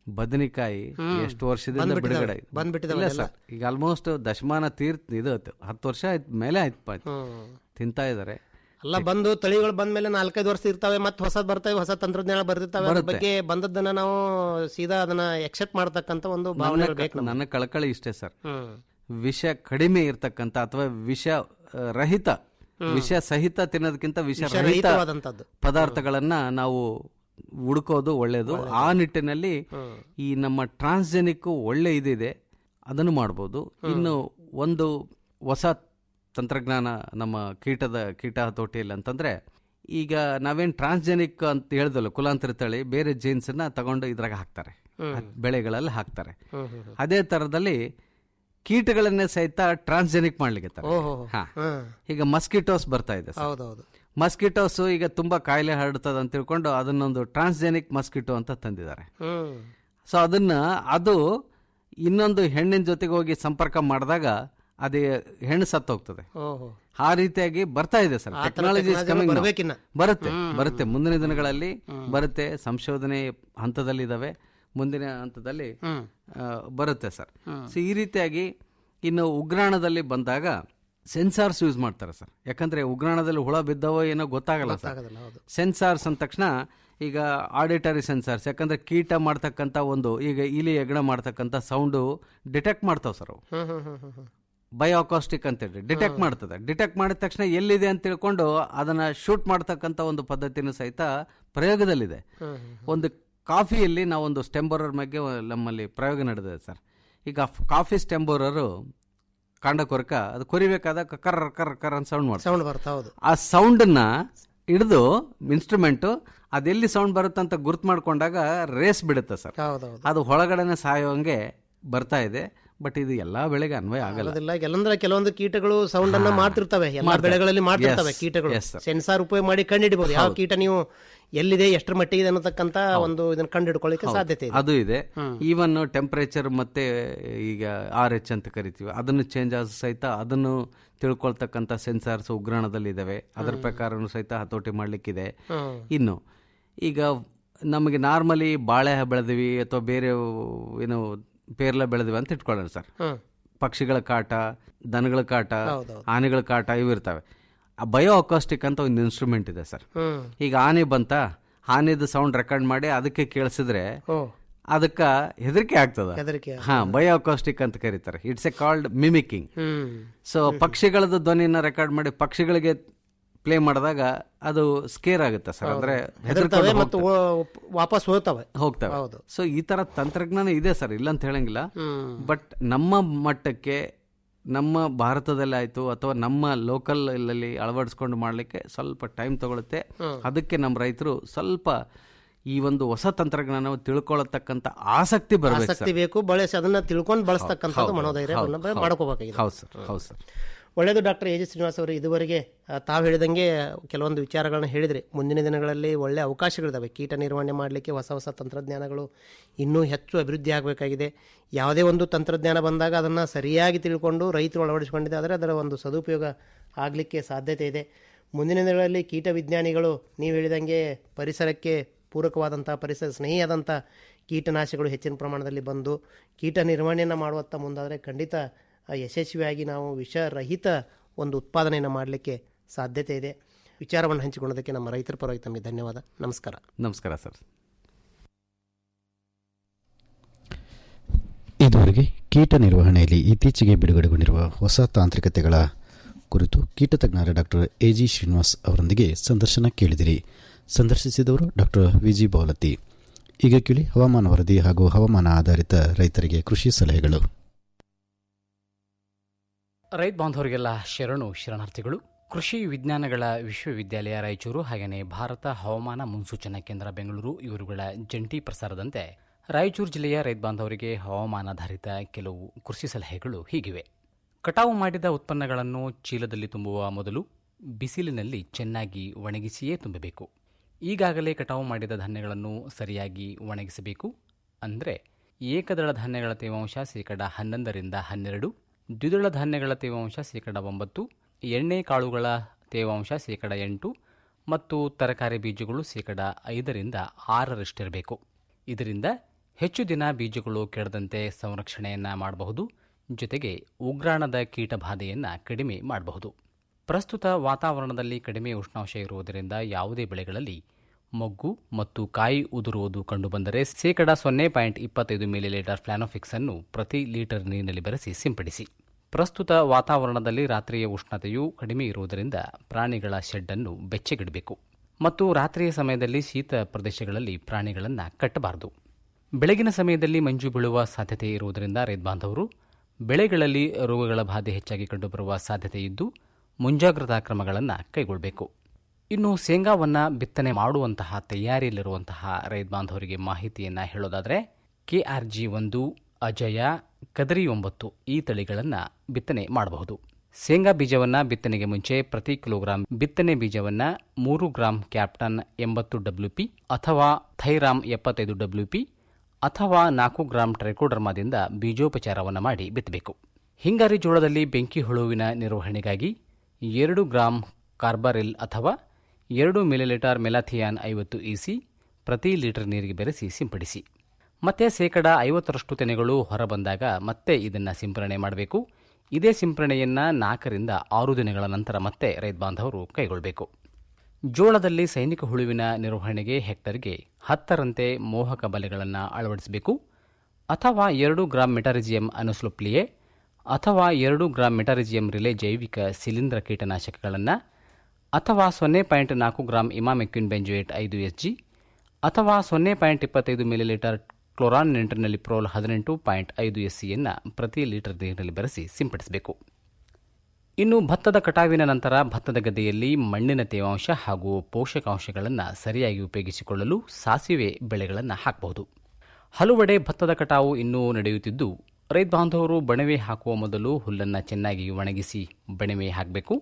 Speaker 14: ಬದನೆಕಾಯಿ
Speaker 13: ಹ್ಮ್.
Speaker 14: ಎಷ್ಟು ವರ್ಷದಿಂದ
Speaker 13: ಬಂದ್ಬಿಟ್ಟಿದಾವೆ.
Speaker 14: ಬಿಡುಗಡೆ ಆಗಿದೆ.
Speaker 13: ಬಂದ್ಬಿಟ್ಟಿದಾವೆ
Speaker 14: ಇಲ್ಲ
Speaker 13: ಅದೆಲ್ಲ.
Speaker 14: ಸರ್ ಈಗ ಆಲ್ಮೋಸ್ಟ್ ದಶಮಾನ ತೀರ್ಥ ಇದು ಆಯ್ತು. ಹತ್ತು ವರ್ಷ ಆಯ್ತು ಮೇಲೆ ಆಯ್ತು
Speaker 13: ಹ್ಮ್.
Speaker 14: ತಿಂತಾ ಇದ್ದಾರೆ
Speaker 13: ಅಲ್ಲ ಬಂದು ತಳಿಗಳು ಬಂದ್ಮೇಲೆ ನಾಲ್ಕೈದು ವರ್ಷ ಇರ್ತಾವೆ ಮತ್ತೆ ಹೊಸದ್ ಬರ್ತವೆ ಹೊಸ ತಂತ್ರಜ್ಞಾನ ಬರ್ತಿರ್ತಾವೆ ಅದ್ರ
Speaker 14: ಬರುತ್ತೆ.
Speaker 13: ಬಗ್ಗೆ ಬಂದದ್ದನ್ನ ನಾವು ಸೀದಾ ಅದನ್ನ ಎಕ್ಸೆಪ್ಟ್ ಮಾಡ್ತಕ್ಕಂತ ಒಂದು ಭಾವನೆ
Speaker 14: ನನ್ನ
Speaker 13: ಬೇಕು ನಮ್ಗೆ.
Speaker 14: ನನ್ನ ಕಳಕಳಿ ಇಷ್ಟೇ ಸರ್
Speaker 13: ಹ್ಮ್.
Speaker 14: ವಿಷ ಕಡಿಮೆ ಇರ್ತಕ್ಕಂಥ ಅಥವಾ ವಿಷ ಆ, ರಹಿತ
Speaker 13: ಹ್ಮ್.
Speaker 14: ವಿಷ ಸಹಿತ ತಿನ್ನೋದಕ್ಕಿಂತ ವಿಷ ರಹಿತ
Speaker 13: ವಿಷರಹಿತವಾದಂಥದ್ದು.
Speaker 14: ಪದಾರ್ಥಗಳನ್ನ ನಾವು ಹುಡುಕೋದು ಒಳ್ಳೇದು ಆ ನಿಟ್ಟಿನಲ್ಲಿ ಈ ನಮ್ಮ ಟ್ರಾನ್ಸ್ಜೆನಿಕ್ ಒಳ್ಳೆ ಇದಿದೆ ಅದನ್ನು ಮಾಡ್ಬೋದು ಇನ್ನು ಒಂದು ಹೊಸ ತಂತ್ರಜ್ಞಾನ ನಮ್ಮ ಕೀಟದ ಕೀಟ ಹತೋಟಿಯಲ್ಲಿ ಅಂತಂದ್ರೆ ಈಗ ನಾವೇನ್ ಟ್ರಾನ್ಸ್ಜೆನಿಕ್ ಅಂತ ಹೇಳ್ದಲ್ಲ ಕುಲಾಂತರ ತಳಿ ಬೇರೆ ಜೀನ್ಸ್ನ ತಗೊಂಡು ಇದ್ರಾಗ ಹಾಕ್ತಾರೆ
Speaker 13: ಹ್ಮ್.
Speaker 14: ಅದ್ ಬೆಳೆಗಳಲ್ಲಿ ಹಾಕ್ತಾರೆ
Speaker 13: ಹ್ಮ್, ಹ್ಮ್, ಹ್ಮ್.
Speaker 14: ಅದೇ ತರದಲ್ಲಿ ಕೀಟಗಳನ್ನೇ ಸಹಿತ ಟ್ರಾನ್ಸ್ಜೆನಿಕ್ ಮಾಡ್ಲಿಕ್ಕೆ
Speaker 13: ಓಹೋ.
Speaker 14: ಹಾ
Speaker 13: ಹ್ಮ್.
Speaker 14: ಈಗ ಮಸ್ಕಿಟೋಸ್ ಬರ್ತಾ ಇದೆ ಸರ್.
Speaker 13: ಹೌದೌದು
Speaker 14: ಮಸ್ಕಿಟೋಸ್ ಈಗ ತುಂಬಾ ಕಾಯಿಲೆ ಹರಡ್ತದ ಅಂತ ತಿಳ್ಕೊಂಡು ಅದನ್ನೊಂದು ಟ್ರಾನ್ಸ್ಜೆನಿಕ್ ಮಸ್ಕಿಟೋ ಅಂತ ತಂದಿದ್ದಾರೆ
Speaker 13: ಹ್ಮ್
Speaker 14: ಸೊ ಅದನ್ನ ಅದು ಇನ್ನೊಂದು ಹೆಣ್ಣಿನ ಜೊತೆಗೆ ಹೋಗಿ ಸಂಪರ್ಕ ಮಾಡಿದಾಗ ಅದೇ ಹೆಣ್ಣು ಸತ್ತೋಗ್ತದೆ
Speaker 13: ಓಹೋ
Speaker 14: ಆ ರೀತಿಯಾಗಿ ಬರ್ತಾ ಇದೆ ಸರ್
Speaker 13: ಆ ಥರ
Speaker 14: ಟೆಕ್ನಾಲಜಿ
Speaker 13: technology ಬರ್ಬೇಕಿನ್ನ.
Speaker 14: ಬರುತ್ತೆ
Speaker 13: ಹ್ಮ್.
Speaker 14: ಬರುತ್ತೆ ಮುಂದಿನ ದಿನಗಳಲ್ಲಿ ಬರುತ್ತೆ ಸಂಶೋಧನೆ ಹಂತದಲ್ಲಿ ಇದಾವೆ ಮುಂದಿನ ಹಂತದಲ್ಲಿ
Speaker 13: ಹ್ಮ್.
Speaker 14: ಆ, ಬರುತ್ತೆ ಸರ್
Speaker 13: ಹ್ಮ್.
Speaker 14: ಸೊ ಈ ರೀತಿಯಾಗಿ ಇನ್ನು ಉಗ್ರಾಣದಲ್ಲಿ ಬಂದಾಗ ಸೆನ್ಸಾರ್ಸ್ ಯೂಸ್ ಮಾಡ್ತಾರೆ ಸರ್ ಯಾಕಂದ್ರೆ ಉಗ್ರಾಣದಲ್ಲಿ ಹುಳ ಬಿದ್ದವೋ ಏನೋ ಗೊತ್ತಾಗಲ್ಲ ಸರ್
Speaker 13: ಗೊತ್ತಾಗೋದಿಲ್ಲ, ಹೌದು.
Speaker 14: ಸೆನ್ಸಾರ್ಸ್ ಅಂದ ತಕ್ಷಣ ಈಗ ಆಡಿಟರಿ ಸೆನ್ಸಾರ್ಸ್ ಯಾಕಂದ್ರೆ ಕೀಟ ಮಾಡ್ತಕ್ಕಂಥ ಒಂದು ಈಗ ಇಲಿ ಎಗಣ ಮಾಡ್ತಕ್ಕಂಥ ಸೌಂಡು ಡಿಟೆಕ್ಟ್ ಮಾಡ್ತಾವ ಸರ್ ಅವು
Speaker 13: ಹ್ಮ್ ಹ್ಮ್ ಹ್ಮ್ ಹ್ಮ್ ಹ್ಮ್.
Speaker 14: ಬಯೋಕಾಸ್ಟಿಕ್ ಅಂತೇಳಿ ಡಿಟೆಕ್ಟ್ ಮಾಡ್ತದೆ ಡಿಟೆಕ್ಟ್ ಮಾಡಿದ ತಕ್ಷಣ ಎಲ್ಲಿದೆ ಅಂತ ತಿಳ್ಕೊಂಡು ಅದನ್ನ ಶೂಟ್ ಮಾಡ್ತಕ್ಕಂಥ ಒಂದು ಪದ್ಧತಿನೂ ಸಹಿತ ಪ್ರಯೋಗದಲ್ಲಿದೆ
Speaker 13: ಹ್ಮ್,
Speaker 14: ಒಂದು ಕಾಫಿಯಲ್ಲಿ ನಾವೊಂದು ಸ್ಟೆಂಬೋರರ್ ಬಗ್ಗೆ ನಮ್ಮಲ್ಲಿ ಪ್ರಯೋಗ ನಡೆದಿದೆ ಸರ್ ಈಗ ಫ್- ಕಾಫಿ ಸ್ಟೆಂಬೋರರು ಕಾಂಡ ಕೊರಕ ಅದು ಕೊರಿಬೇಕಾದಾಗ ಕರ್ ಕರ್ ಕರ್ ಅಂತ ಸೌಂಡ್ ಮಾಡ್ತಾರೆ
Speaker 13: ಸೌಂಡ್ ಬರ್ತಾ ಹೌದು
Speaker 14: ಆ ಸೌಂಡನ್ನ ಹಿಡಿದು ಇನ್ಸ್ಟ್ರೂಮೆಂಟು ಅದೆಲ್ಲಿ ಸೌಂಡ್ ಬರುತ್ತಂತ ಗುರ್ತು ಮಾಡ್ಕೊಂಡಾಗ ರೇಸ್ ಬಿಡುತ್ತೆ ಸರ್
Speaker 13: ಹೌದೌದು
Speaker 14: ಅದು ಹೊಳಗಡೆನೆ ಸಾಯೋಂಗೆ ಬರ್ತಾ ಇದೆ ಬಟ್ ಇದು ಎಲ್ಲಾ ಬೆಳೆಗೆ ಅನ್ವಯ ಆಗಲ್ಲ
Speaker 13: ಆಗೋದಿಲ್ಲ ಎಲ್ಲಂದ್ರೆ ಕೆಲವೊಂದು ಕೀಟಗಳು ಸೌಂಡ್ ಅನ್ನ
Speaker 14: ಹಾ.
Speaker 13: ಮಾಡ್ತಿರ್ತವೆ ಎಲ್ಲಾ
Speaker 14: ಮಾಡ್ತವೆ.
Speaker 13: ಬೆಳೆಗಳಲ್ಲಿ ಮಾಡ್ತಿರ್ತವೆ
Speaker 14: Yes,
Speaker 13: ಕೀಟಗಳು
Speaker 14: yes, sir.
Speaker 13: ಸೆನ್ಸಾರ್ ಉಪಯೋಗ ಮಾಡಿ ಕಂಡಿಡಿಬಹುದು ಯಾವ
Speaker 14: ಹೌದು.
Speaker 13: ಕೀಟ ನೀವು ಎಲ್ಲಿದೆ ಎಷ್ಟರ ಮಟ್ಟಿಗೆ ಇದೆ ಅನ್ನತಕ್ಕಂತ ಒಂದು ಇದನ್ನ ಕಂಡಿಡ್ಕೊಳ್ಳಿಕ್ಕೆ
Speaker 14: ಹೌದು.
Speaker 13: ಸಾಧ್ಯತೆ ಇದೆ
Speaker 14: ಅದು ಇದೆ
Speaker 13: ಹ್ಮ್.
Speaker 14: ಈವನ್ ಟೆಂಪರೇಚರ್ ಮತ್ತೆ ಈಗ ಆರ್ ಎಚ್ ಅಂತ ಕರಿತೀವಿ ಅದನ್ನು ಚೇಂಜ್ ಆದ ಸಹಿತ ಅದನ್ನು ತಿಳ್ಕೊಳ್ತಕ್ಕಂಥ ಸೆನ್ಸಾರ್ಸ್ ಉಗ್ರಾಣದಲ್ಲಿ ಇದಾವೆ ಅದರ ಪ್ರಕಾರನು ಸಹಿತ ಹತೋಟಿ ಮಾಡ್ಲಿಕ್ಕಿದೆ
Speaker 13: ಹ್ಮ್.
Speaker 14: ಇನ್ನು ಈಗ ನಮಗೆ ನಾರ್ಮಲಿ ಬಾಳೆ ಬೆಳೆದಿವಿ ಅಥವಾ ಬೇರೆ ಏನು ಪೇರ್ಲ ಬೆಳೆದಿವಿ ಅಂತ ಇಟ್ಕೊಳ್ಳೋಣ ಸರ್
Speaker 13: ಹ್ಮ್.
Speaker 14: ಪಕ್ಷಿಗಳ ಕಾಟ ದನಗಳ ಕಾಟ
Speaker 13: ಹೌದೌದು.
Speaker 14: ಆನೆಗಳ ಕಾಟ ಇವು ಇರ್ತವೆ ಆ ಬಯೋ ಅಕಾಸ್ಟಿಕ್ ಅಂತ ಒಂದು ಇನ್ಸ್ಟ್ರೂಮೆಂಟ್ ಇದೆ ಸರ್
Speaker 13: ಹ್ಮ್.
Speaker 14: ಈಗ ಆನೆ ಬಂತ ಆನೆದು ಸೌಂಡ್ ರೆಕಾರ್ಡ್ ಮಾಡಿ ಅದಕ್ಕೆ ಕೇಳಿಸಿದ್ರೆ
Speaker 13: ಓ.
Speaker 14: ಅದಕ್ಕ ಹೆದರಿಕೆ ಆಗ್ತದ
Speaker 13: ಹೆದರಿಕೆ
Speaker 14: ಹಾ ಬಯೋ ಅಕಾಸ್ಟಿಕ್ ಅಂತ ಕರೀತಾರೆ it's a called mimicking
Speaker 13: hmm.
Speaker 14: So ಪಕ್ಷಿಗಳದ್ದು ಧ್ವನಿನ ರೆಕಾರ್ಡ್ ಮಾಡಿ ಪಕ್ಷಿಗಳಿಗೆ ಪ್ಲೇ ಮಾಡಿದಾಗ ಅದು ಸ್ಕೇರ್ ಆಗುತ್ತೆ ಸರ್ ಅಂದ್ರೆ
Speaker 13: ಹೆದರ್ತವೆ
Speaker 14: ಹೆದರ್ಕೊಂಡು
Speaker 13: ಮತ್ತು
Speaker 14: ಹೋಗ್ತವೆ.
Speaker 13: ಓ- ವಾಪಸ್ ಹೋಗ್ತವೆ
Speaker 14: ಹೋಗ್ತವೆ
Speaker 13: ಹೌದು
Speaker 14: ಸೊ ಈ ತರ ತಂತ್ರಜ್ಞಾನ ಇದೆ ಸರ್ ಇಲ್ಲ ಅಂತ ಹೇಳಂಗಿಲ್ಲ
Speaker 13: ಹ್ಮ್.
Speaker 14: ಬಟ್ ನಮ್ಮ ಮಟ್ಟಕ್ಕೆ ನಮ್ಮ ಭಾರತದಲ್ಲಿ ಆಯ್ತು ಅಥವಾ ನಮ್ಮ ಲೋಕಲ್ ಅಲ್ಲಿ ಅಳವಡಿಸ್ಕೊಂಡು ಮಾಡ್ಲಿಕ್ಕೆ ಸ್ವಲ್ಪ ಟೈಮ್ ತಗೊಳುತ್ತೆ
Speaker 13: ಹ್ಮ್.
Speaker 14: ಅದಕ್ಕೆ ನಮ್ಮ ರೈತರು ಸ್ವಲ್ಪ ಈ ಒಂದು ಹೊಸ ತಂತ್ರಜ್ಞಾನ ತಿಳ್ಕೊಳ್ಳತಕ್ಕಂತ ಆಸಕ್ತಿ ಬರ್ಬೇಕು
Speaker 13: ಆಸಕ್ತಿ
Speaker 14: ಸರ್
Speaker 13: ಬೇಕು ಬಳಸಿ ಅದನ್ನ ತಿಳ್ಕೊಂಡು ಬಳಸ್ತಕ್ಕಂಥದ್ದು
Speaker 14: ಹೌದು,
Speaker 13: ಮನೋಧೈರ್ಯವನ್ನು
Speaker 14: ಹೌದು, ಹೌದು.
Speaker 13: ಮಾಡ್ಕೋಬೇಕಾಗಿದೆ
Speaker 14: ಹೌದು ಸರ್ ಹೌದು ಸರ್
Speaker 13: ಒಳ್ಳೆಯದು ಡಾಕ್ಟರ್ ಎ ಜಿ ಶ್ರೀನಿವಾಸ್ ಅವರು ಇದುವರೆಗೆ ಆ, ತಾವು ಹೇಳಿದಂಗೆ ಕೆಲವೊಂದು ವಿಚಾರಗಳನ್ನ ಹೇಳಿದ್ರಿ ಮುಂದಿನ ದಿನಗಳಲ್ಲಿ ಒಳ್ಳೆ ಅವಕಾಶಗಳಿದ್ದಾವೆ ಕೀಟ ನಿರ್ವಹಣೆ ಮಾಡಲಿಕ್ಕೆ ಹೊಸ ಹೊಸ ತಂತ್ರಜ್ಞಾನಗಳು ಇನ್ನೂ ಹೆಚ್ಚು ಅಭಿವೃದ್ಧಿ ಆಗಬೇಕಾಗಿದೆ ಯಾವುದೇ ಒಂದು ತಂತ್ರಜ್ಞಾನ ಬಂದಾಗ ಅದನ್ನು ಸರಿಯಾಗಿ ತಿಳ್ಕೊಂಡು ರೈತರು ಅಳವಡಿಸಿಕೊಂಡಿದೆ ಆದರೆ ಅದರ ಒಂದು ಸದುಪಯೋಗ ಆಗಲಿಕ್ಕೆ ಸಾಧ್ಯತೆ ಇದೆ ಮುಂದಿನ ದಿನಗಳಲ್ಲಿ ಕೀಟ ವಿಜ್ಞಾನಿಗಳು ನೀವು ಹೇಳಿದಂಗೆ ಪರಿಸರಕ್ಕೆ ಪೂರಕವಾದಂಥ ಪರಿಸರ ಸ್ನೇಹಿಯಾದಂಥ ಕೀಟನಾಶಕಗಳು ಹೆಚ್ಚಿನ ಪ್ರಮಾಣದಲ್ಲಿ ಬಂದು ಕೀಟ ನಿರ್ವಹಣೆಯನ್ನು ಮಾಡುವತ್ತ ಮುಂದಾದರೆ ಖಂಡಿತ ಆ, ಯಶಸ್ವಿಯಾಗಿ ನಾವು ವಿಷರಹಿತ ಒಂದು ಉತ್ಪಾದನೆಯನ್ನು ಮಾಡಲಿಕ್ಕೆ ಸಾಧ್ಯತೆ ಇದೆ ವಿಚಾರವನ್ನು ಹಂಚಿಕೊಳ್ಳೋದಕ್ಕೆ ನಮ್ಮ ರೈತರ ಪರವಾಗಿ ತಮಗೆ ಧನ್ಯವಾದ ನಮಸ್ಕಾರ
Speaker 14: ನಮಸ್ಕಾರ ಸರ್
Speaker 3: ಇದುವರೆಗೆ ಕೀಟ ನಿರ್ವಹಣೆಯಲ್ಲಿ ಇತ್ತೀಚೆಗೆ ಬಿಡುಗಡೆಗೊಂಡಿರುವ ಹೊಸ ತಾಂತ್ರಿಕತೆಗಳ ಕುರಿತು ಕೀಟ ತಜ್ಞರ ಡಾಕ್ಟರ್ ಎ ಜಿ ಶ್ರೀನಿವಾಸ್ ಅವರೊಂದಿಗೆ ಸಂದರ್ಶನ ಕೇಳಿದಿರಿ ಸಂದರ್ಶಿಸಿದವರು ಡಾಕ್ಟರ್ ವಿಜಿ ಬೌಲತಿ ಈಗ ಕೇಳಿ ಹವಾಮಾನ ವರದಿ ಹಾಗೂ ಹವಾಮಾನ ಆಧಾರಿತ ರೈತರಿಗೆ ಕೃಷಿ ಸಲಹೆಗಳು
Speaker 15: ರೈತ ಬಾಂಧವರಿಗೆಲ್ಲ ಶರಣು ಶರಣಾರ್ಥಿಗಳು ಕೃಷಿ ವಿಜ್ಞಾನಗಳ ವಿಶ್ವವಿದ್ಯಾಲಯ ರಾಯಚೂರು ಹಾಗೆಯೇ ಭಾರತ ಹವಾಮಾನ ಮುನ್ಸೂಚನಾ ಕೇಂದ್ರ ಬೆಂಗಳೂರು ಇವರುಗಳ ಜಂಟಿ ಪ್ರಸಾರದಂತೆ ರಾಯಚೂರು ಜಿಲ್ಲೆಯ ರೈತ ಬಾಂಧವರಿಗೆ ಹವಾಮಾನಾಧಾರಿತ ಕೆಲವು ಕೃಷಿ ಸಲಹೆಗಳು ಹೀಗಿವೆ ಕಟಾವು ಮಾಡಿದ ಉತ್ಪನ್ನಗಳನ್ನು ಚೀಲದಲ್ಲಿ ತುಂಬುವ ಮೊದಲು ಬಿಸಿಲಿನಲ್ಲಿ ಚೆನ್ನಾಗಿ ಒಣಗಿಸಿಯೇ ತುಂಬಬೇಕು ಈಗಾಗಲೇ ಕಟಾವು ಮಾಡಿದ ಧಾನ್ಯಗಳನ್ನು ಸರಿಯಾಗಿ ಒಣಗಿಸಬೇಕು ಅಂದರೆ ಏಕದಳ ಧಾನ್ಯಗಳ ತೇವಾಂಶ ಶೇಕಡ ಹನ್ನೊಂದರಿಂದ ಹನ್ನೆರಡು ದ್ವಿದಳ ಧಾನ್ಯಗಳ ತೇವಾಂಶ ಶೇಕಡ ಒಂಬತ್ತು ಎಣ್ಣೆ ಕಾಳುಗಳ ತೇವಾಂಶ ಶೇಕಡ ಎಂಟು ಮತ್ತು ತರಕಾರಿ ಬೀಜಗಳು ಶೇಕಡ ಐದರಿಂದ ಆರರಷ್ಟಿರಬೇಕು ಇದರಿಂದ ಹೆಚ್ಚು ದಿನ ಬೀಜಗಳು ಕೆಡದಂತೆ ಸಂರಕ್ಷಣೆಯನ್ನು ಮಾಡಬಹುದು ಜೊತೆಗೆ ಉಗ್ರಾಣದ ಕೀಟ ಬಾಧೆಯನ್ನು ಕಡಿಮೆ ಮಾಡಬಹುದು ಪ್ರಸ್ತುತ ವಾತಾವರಣದಲ್ಲಿ ಕಡಿಮೆ ಉಷ್ಣಾಂಶ ಇರುವುದರಿಂದ ಯಾವುದೇ ಬೆಳೆಗಳಲ್ಲಿ ಮೊಗ್ಗು ಮತ್ತು ಕಾಯಿ ಉದುರುವುದು ಕಂಡುಬಂದರೆ ಶೇಕಡ ಸೊನ್ನೆ ಪಾಯಿಂಟ್ ಇಪ್ಪತ್ತೈದು ಮಿಲಿಲೀಟರ್ ಫ್ಲಾನೋಫಿಕ್ಸ್ ಅನ್ನು ಪ್ರತಿ ಲೀಟರ್ ನೀರಿನಲ್ಲಿ ಬೆರೆಸಿ ಸಿಂಪಡಿಸಿ ಪ್ರಸ್ತುತ ವಾತಾವರಣದಲ್ಲಿ ರಾತ್ರಿಯ ಉಷ್ಣತೆಯು ಕಡಿಮೆ ಇರುವುದರಿಂದ ಪ್ರಾಣಿಗಳ ಶೆಡ್ಡನ್ನು ಬೆಚ್ಚಗಿಡಬೇಕು ಮತ್ತು ರಾತ್ರಿಯ ಸಮಯದಲ್ಲಿ ಶೀತ ಪ್ರದೇಶಗಳಲ್ಲಿ ಪ್ರಾಣಿಗಳನ್ನು ಕಟ್ಟಬಾರದು ಬೆಳಗಿನ ಸಮಯದಲ್ಲಿ ಮಂಜು ಬೀಳುವ ಸಾಧ್ಯತೆ ಇರುವುದರಿಂದ ರೈತ ಬಾಂಧವರು ಬೆಳೆಗಳಲ್ಲಿ ರೋಗಗಳ ಬಾಧೆ ಹೆಚ್ಚಾಗಿ ಕಂಡುಬರುವ ಸಾಧ್ಯತೆ ಇದ್ದು ಮುಂಜಾಗ್ರತಾ ಕ್ರಮಗಳನ್ನು ಕೈಗೊಳ್ಳಬೇಕು ಇನ್ನು ಶೇಂಗಾವನ್ನು ಬಿತ್ತನೆ ಮಾಡುವಂತಹ ತಯಾರಿಯಲ್ಲಿರುವಂತಹ ರೈತ ಬಾಂಧವರಿಗೆ ಮಾಹಿತಿಯನ್ನು ಹೇಳೋದಾದರೆ ಕೆಆರ್ಜಿ ಒಂದು ಅಜಯ ಕದರಿ ಒಂಬತ್ತು ಈ ತಳಿಗಳನ್ನು ಬಿತ್ತನೆ ಮಾಡಬಹುದು ಶೇಂಗಾ ಬೀಜವನ್ನು ಬಿತ್ತನೆಗೆ ಮುಂಚೆ ಪ್ರತಿ ಕಿಲೋಗ್ರಾಂ ಬಿತ್ತನೆ ಬೀಜವನ್ನು ಮೂರು ಗ್ರಾಂ ಕ್ಯಾಪ್ಟನ್ ಎಂಬತ್ತು ಡಬ್ಲ್ಯೂಪಿ ಅಥವಾ ಥೈರಾಮ್ ಎಪ್ಪತ್ತೈದು ಡಬ್ಲ್ಯೂಪಿ ಅಥವಾ ನಾಲ್ಕು ಗ್ರಾಂ ಟ್ರೈಕೋಡರ್ಮಾದಿಂದ ಬೀಜೋಪಚಾರವನ್ನು ಮಾಡಿ ಬಿತ್ತಬೇಕು ಹಿಂಗಾರಿ ಜೋಳದಲ್ಲಿ ಬೆಂಕಿ ಹುಳುವಿನ ನಿರ್ವಹಣೆಗಾಗಿ ಎರಡು ಗ್ರಾಂ ಕಾರ್ಬಾರಿಲ್ ಅಥವಾ ಎರಡು ಮಿಲಿಲೀಟರ್ ಮೆಲಾಥಿಯಾನ್ ಐವತ್ತು ಇಸಿ ಪ್ರತಿ ಲೀಟರ್ ನೀರಿಗೆ ಬೆರೆಸಿ ಸಿಂಪಡಿಸಿ ಮತ್ತೆ ಶೇಕಡ ಐವತ್ತರಷ್ಟು ತೆನೆಗಳು ಹೊರಬಂದಾಗ ಮತ್ತೆ ಇದನ್ನು ಸಿಂಪರಣೆ ಮಾಡಬೇಕು ಇದೇ ಸಿಂಪರಣೆಯನ್ನು ನಾಲ್ಕರಿಂದ ಆರು ದಿನಗಳ ನಂತರ ಮತ್ತೆ ರೈತ ಬಾಂಧವರು ಕೈಗೊಳ್ಳಬೇಕು ಜೋಳದಲ್ಲಿ ಸೈನಿಕ ಹುಳುವಿನ ನಿರ್ವಹಣೆಗೆ ಹೆಕ್ಟರ್ಗೆ ಹತ್ತರಂತೆ ಮೋಹಕ ಬಲೆಗಳನ್ನು ಅಳವಡಿಸಬೇಕು ಅಥವಾ ಎರಡು ಗ್ರಾಂ ಮೆಟಾರಿಜಿಯಂ ಅನುಸ್ಲುಪ್ಲಿಯೆ ಅಥವಾ ಎರಡು ಗ್ರಾಂ ಮೆಟಾರಿಜಿಯಂ ರಿಲೆ ಜೈವಿಕ ಶಿಲೀಂಧ್ರ ಕೀಟನಾಶಕಗಳನ್ನು ಅಥವಾ ಸೊನ್ನೆ ಪಾಯಿಂಟ್ ನಾಲ್ಕು ಗ್ರಾಂ ಇಮಾಮೆಕ್ವಿನ್ ಬೆಂಜೋಯೇಟ್ ಐದು ಎಸ್ ಜಿ ಅಥವಾ ಸೊನ್ನೆ ಪಾಯಿಂಟ್ ಇಪ್ಪತ್ತೈದು ಮಿಲಿಲೀಟರ್ ಕ್ಲೋರಾನ್ ನೆಂಟರ್ನಲ್ಲಿ ಪ್ರೋಲ್ ಹದಿನೆಂಟು ಪಾಯಿಂಟ್ ಐದು ಎಸ್ ಸಿಯನ್ನು ಪ್ರತಿ ಲೀಟರ್ ನೀರಿನಲ್ಲಿ ಬೆರೆಸಿ ಸಿಂಪಡಿಸಬೇಕು ಇನ್ನು ಭತ್ತದ ಕಟಾವಿನ ನಂತರ ಭತ್ತದ ಗದ್ದೆಯಲ್ಲಿ ಮಣ್ಣಿನ ತೇವಾಂಶ ಹಾಗೂ ಪೋಷಕಾಂಶಗಳನ್ನು ಸರಿಯಾಗಿ ಉಪಯೋಗಿಸಿಕೊಳ್ಳಲು ಸಾಸಿವೆ ಬೆಳೆಗಳನ್ನು ಹಾಕಬಹುದು ಹಲವೆಡೆ ಭತ್ತದ ಕಟಾವು ಇನ್ನೂ ನಡೆಯುತ್ತಿದ್ದು ರೈತ ಬಾಂಧವರು ಬಣವೆ ಹಾಕುವ ಮೊದಲು ಹುಲ್ಲನ್ನು ಚೆನ್ನಾಗಿ ಒಣಗಿಸಿ ಬಣವೆ ಹಾಕಬೇಕು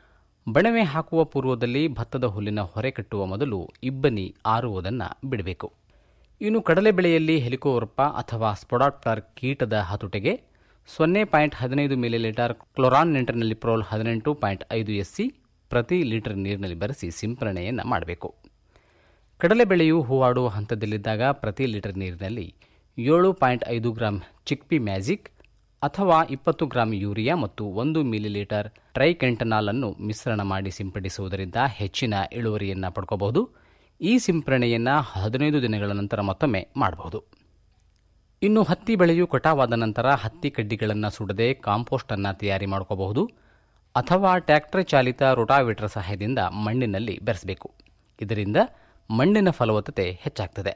Speaker 15: ಬಣವೆ ಹಾಕುವ ಪೂರ್ವದಲ್ಲಿ ಭತ್ತದ ಹುಲ್ಲಿನ ಹೊರೆ ಕಟ್ಟುವ ಮೊದಲು ಇಬ್ಬನಿ ಆರುವುದನ್ನು ಬಿಡಬೇಕು ಇನ್ನು ಕಡಲೆ ಬೆಳೆಯಲ್ಲಿ ಹೆಲಿಕೋವರ್ಪ ಅಥವಾ ಸ್ಪೊಡಾಟ್ಪ್ಲರ್ ಕೀಟದ ಹತೋಟೆಗೆ ಸೊನ್ನೆ ಪಾಯಿಂಟ್ ಹದಿನೈದು ಮಿಲಿಲೀಟರ್ ಕ್ಲೋರಾನ್ ನೆಂಟರ್ನಲ್ಲಿ ಪ್ರೋಲ್ ಹದಿನೆಂಟು ಪಾಯಿಂಟ್ ಐದು ಎಸ್ಸಿ ಪ್ರತಿ ಲೀಟರ್ ನೀರಿನಲ್ಲಿ ಬೆರೆಸಿ ಸಿಂಪರಣೆಯನ್ನು ಮಾಡಬೇಕು ಕಡಲೆ ಬೆಳೆಯು ಹೂವಾಡುವ ಹಂತದಲ್ಲಿದ್ದಾಗ ಪ್ರತಿ ಲೀಟರ್ ನೀರಿನಲ್ಲಿ ಏಳು ಪಾಯಿಂಟ್ ಐದು ಗ್ರಾಂ ಚಿಕ್ಪಿ ಮ್ಯಾಜಿಕ್ ಅಥವಾ ಇಪ್ಪತ್ತು ಗ್ರಾಂ ಯೂರಿಯಾ ಮತ್ತು ಒಂದು ಮಿಲಿಲೀಟರ್ ಟ್ರೈಕೆಂಟನಾಲ್ ಅನ್ನು ಮಿಶ್ರಣ ಮಾಡಿ ಸಿಂಪಡಿಸುವುದರಿಂದ ಹೆಚ್ಚಿನ ಇಳುವರಿಯನ್ನು ಪಡ್ಕೋಬಹುದು ಈ ಸಿಂಪರಣೆಯನ್ನು ಹದಿನೈದು ದಿನಗಳ ನಂತರ ಮತ್ತೊಮ್ಮೆ ಮಾಡಬಹುದು ಇನ್ನು ಹತ್ತಿ ಬೆಳೆಯು ಕಟಾವಾದ ನಂತರ ಹತ್ತಿ ಕಡ್ಡಿಗಳನ್ನು ಸುಡದೆ ಕಾಂಪೋಸ್ಟ್ ಅನ್ನು ತಯಾರಿ ಮಾಡ್ಕೋಬಹುದು ಅಥವಾ ಟ್ರ್ಯಾಕ್ಟರ್ ಚಾಲಿತ ರೋಟಾವೇಟರ್ ಸಹಾಯದಿಂದ ಮಣ್ಣಿನಲ್ಲಿ ಬೆರೆಸಬೇಕು ಇದರಿಂದ ಮಣ್ಣಿನ ಫಲವತ್ತತೆ ಹೆಚ್ಚಾಗ್ತದೆ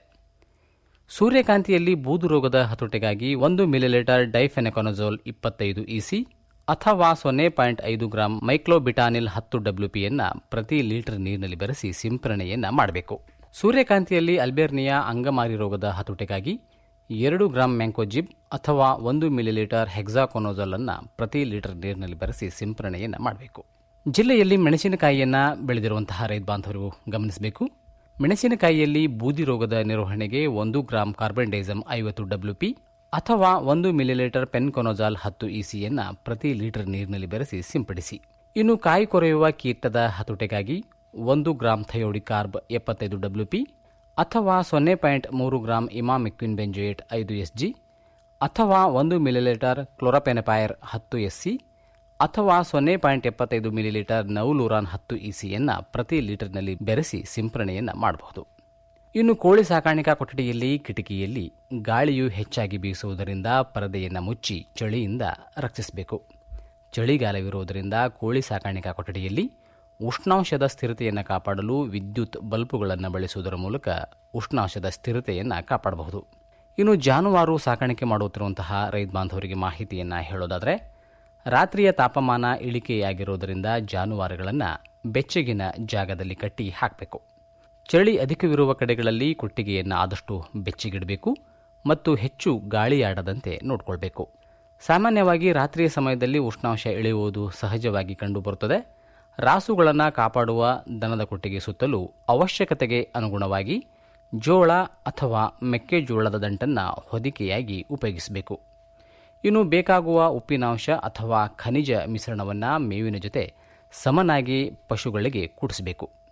Speaker 15: ಸೂರ್ಯಕಾಂತಿಯಲ್ಲಿ ಬೂದು ರೋಗದ ಹತೋಟಿಗಾಗಿ ಒಂದು ಮಿಲಿಲೀಟರ್ ಡೈಫೆನೆಕೊನಜೋಲ್ ಇಪ್ಪತ್ತೈದು ಇಸಿ ಅಥವಾ ಸೊನ್ನೆ ಪಾಯಿಂಟ್ ಐದು ಗ್ರಾಂ ಮೈಕ್ಲೋಬಿಟಾನಿಲ್ ಹತ್ತು ಡಬ್ಲ್ಯೂಪಿಯನ್ನು ಪ್ರತಿ ಲೀಟರ್ ನೀರಿನಲ್ಲಿ ಬೆರೆಸಿ ಸಿಂಪರಣೆಯನ್ನು ಮಾಡಬೇಕು ಸೂರ್ಯಕಾಂತಿಯಲ್ಲಿ ಅಲ್ಬೇರ್ನಿಯಾ ಅಂಗಮಾರಿ ರೋಗದ ಹತೋಟಿಗಾಗಿ ಎರಡು ಗ್ರಾಂ ಮ್ಯಾಂಕೋಜಿಬ್ ಅಥವಾ ಒಂದು ಮಿಲಿಲೀಟರ್ ಹೆಕ್ಸಾಕೊನೋಜಲ್ ಅನ್ನು ಪ್ರತಿ ಲೀಟರ್ ನೀರಿನಲ್ಲಿ ಬೆರೆಸಿ ಸಿಂಪರಣೆಯನ್ನು ಮಾಡಬೇಕು ಜಿಲ್ಲೆಯಲ್ಲಿ ಮೆಣಸಿನಕಾಯಿಯನ್ನು ಬೆಳೆದಿರುವಂತಹ ರೈತ ಬಾಂಧವರು ಗಮನಿಸಬೇಕು ಮೆಣಸಿನಕಾಯಿಯಲ್ಲಿ ಬೂದಿ ರೋಗದ ನಿರ್ವಹಣೆಗೆ ಒಂದು ಗ್ರಾಂ ಕಾರ್ಬನ್ ಡೈಸಮ್ ಐವತ್ತು ಡಬ್ಲ್ಯೂಪಿ ಅಥವಾ ಒಂದು ಮಿಲಿಲೀಟರ್ ಪೆನ್ಕೊನೋಜಾಲ್ ಹತ್ತು ಇಸಿಯನ್ನು ಪ್ರತಿ ಲೀಟರ್ ನೀರಿನಲ್ಲಿ ಬೆರೆಸಿ ಸಿಂಪಡಿಸಿ ಇನ್ನು ಕಾಯಿ ಕೊರೆಯುವ ಕೀಟದ ಹತೋಟೆಗಾಗಿ ಒಂದು ಗ್ರಾಂ ಥಯೋಡಿಕಾರ್ಬ್ ಎಪ್ಪತ್ತೈದು ಡಬ್ಲ್ಯೂಪಿ ಅಥವಾ ಸೊನ್ನೆ ಪಾಯಿಂಟ್ ಮೂರು ಗ್ರಾಂ ಇಮಾಮಿಕ್ವಿನ್ ಬೆಂಜೋಯೇಟ್ ಐದು ಎಸ್ ಜಿ ಅಥವಾ ಒಂದು ಮಿಲಿಲೀಟರ್ ಕ್ಲೋರಪೆನಪೈರ್ ಹತ್ತು ಎಸ್ ಸಿ ಅಥವಾ ಸೊನ್ನೆ ಪಾಯಿಂಟ್ ಎಪ್ಪತ್ತೈದು ಮಿಲಿಲೀಟರ್ ನೌಲೂರಾನ್ ಹತ್ತು ಇಸಿಯನ್ನು ಪ್ರತಿ ಲೀಟರ್ನಲ್ಲಿ ಬೆರೆಸಿ ಸಿಂಪರಣೆಯನ್ನು ಮಾಡಬಹುದು ಇನ್ನು ಕೋಳಿ ಸಾಕಾಣಿಕಾ ಕೊಠಡಿಯಲ್ಲಿ ಕಿಟಕಿಯಲ್ಲಿ ಗಾಳಿಯು ಹೆಚ್ಚಾಗಿ ಬೀಸುವುದರಿಂದ ಪರದೆಯನ್ನು ಮುಚ್ಚಿ ಚಳಿಯಿಂದ ರಕ್ಷಿಸಬೇಕು ಚಳಿಗಾಲವಿರುವುದರಿಂದ ಕೋಳಿ ಸಾಕಾಣಿಕಾ ಕೊಠಡಿಯಲ್ಲಿ ಉಷ್ಣಾಂಶದ ಸ್ಥಿರತೆಯನ್ನು ಕಾಪಾಡಲು ವಿದ್ಯುತ್ ಬಲ್ಬುಗಳನ್ನು ಬಳಸುವುದರ ಮೂಲಕ ಉಷ್ಣಾಂಶದ ಸ್ಥಿರತೆಯನ್ನು ಕಾಪಾಡಬಹುದು ಇನ್ನು ಜಾನುವಾರು ಸಾಕಾಣಿಕೆ ಮಾಡುತ್ತಿರುವಂತಹ ರೈತ ಬಾಂಧವರಿಗೆ ಮಾಹಿತಿಯನ್ನು ಹೇಳೋದಾದರೆ ರಾತ್ರಿಯ ತಾಪಮಾನ ಇಳಿಕೆಯಾಗಿರುವುದರಿಂದ ಜಾನುವಾರುಗಳನ್ನು ಬೆಚ್ಚಗಿನ ಜಾಗದಲ್ಲಿ ಕಟ್ಟಿ ಹಾಕಬೇಕು ಚಳಿ ಅಧಿಕವಿರುವ ಕಡೆಗಳಲ್ಲಿ ಕೊಟ್ಟಿಗೆಯನ್ನು ಆದಷ್ಟು ಬೆಚ್ಚಗಿಡಬೇಕು ಮತ್ತು ಹೆಚ್ಚು ಗಾಳಿಯಾಡದಂತೆ ನೋಡಿಕೊಳ್ಬೇಕು ಸಾಮಾನ್ಯವಾಗಿ ರಾತ್ರಿಯ ಸಮಯದಲ್ಲಿ ಉಷ್ಣಾಂಶ ಇಳಿಯುವುದು ಸಹಜವಾಗಿ ಕಂಡುಬರುತ್ತದೆ ರಾಸುಗಳನ್ನು ಕಾಪಾಡುವ ದನದ ಕೊಟ್ಟಿಗೆ ಸುತ್ತಲೂ ಅವಶ್ಯಕತೆಗೆ ಅನುಗುಣವಾಗಿ ಜೋಳ ಅಥವಾ ಮೆಕ್ಕೆಜೋಳದ ದಂಟನ್ನು ಹೊದಿಕೆಯಾಗಿ ಉಪಯೋಗಿಸಬೇಕು ಇನ್ನು ಬೇಕಾಗುವ ಉಪ್ಪಿನಾಂಶ ಅಥವಾ ಖನಿಜ ಮಿಶ್ರಣವನ್ನು ಮೇವಿನ ಜೊತೆ ಸಮನಾಗಿ ಪಶುಗಳಿಗೆ ಕುಡಿಸಬೇಕು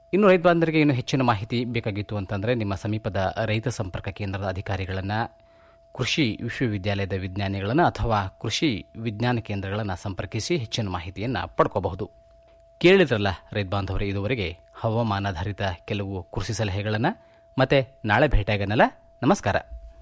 Speaker 15: ಇನ್ನು ರೈತ ಬಾಂಧವರಿಗೆ ಇನ್ನೂ ಹೆಚ್ಚಿನ ಮಾಹಿತಿ ಬೇಕಾಗಿತ್ತು ಅಂತಂದರೆ ನಿಮ್ಮ ಸಮೀಪದ ರೈತ ಸಂಪರ್ಕ ಕೇಂದ್ರದ ಅಧಿಕಾರಿಗಳನ್ನು ಕೃಷಿ ವಿಶ್ವವಿದ್ಯಾಲಯದ ವಿಜ್ಞಾನಿಗಳನ್ನು ಅಥವಾ ಕೃಷಿ ವಿಜ್ಞಾನ ಕೇಂದ್ರಗಳನ್ನು ಸಂಪರ್ಕಿಸಿ ಹೆಚ್ಚಿನ ಮಾಹಿತಿಯನ್ನು ಪಡ್ಕೋಬಹುದು ಕೇಳಿದ್ರಲ್ಲ ರೈತ ಬಾಂಧವರೇ ಇದುವರೆಗೆ ಹವಾಮಾನಾಧಾರಿತ ಕೆಲವು ಕೃಷಿ ಸಲಹೆಗಳನ್ನು ಮತ್ತೆ ನಾಳೆ ಭೇಟಿಯಾಗನಲ್ಲ ನಮಸ್ಕಾರ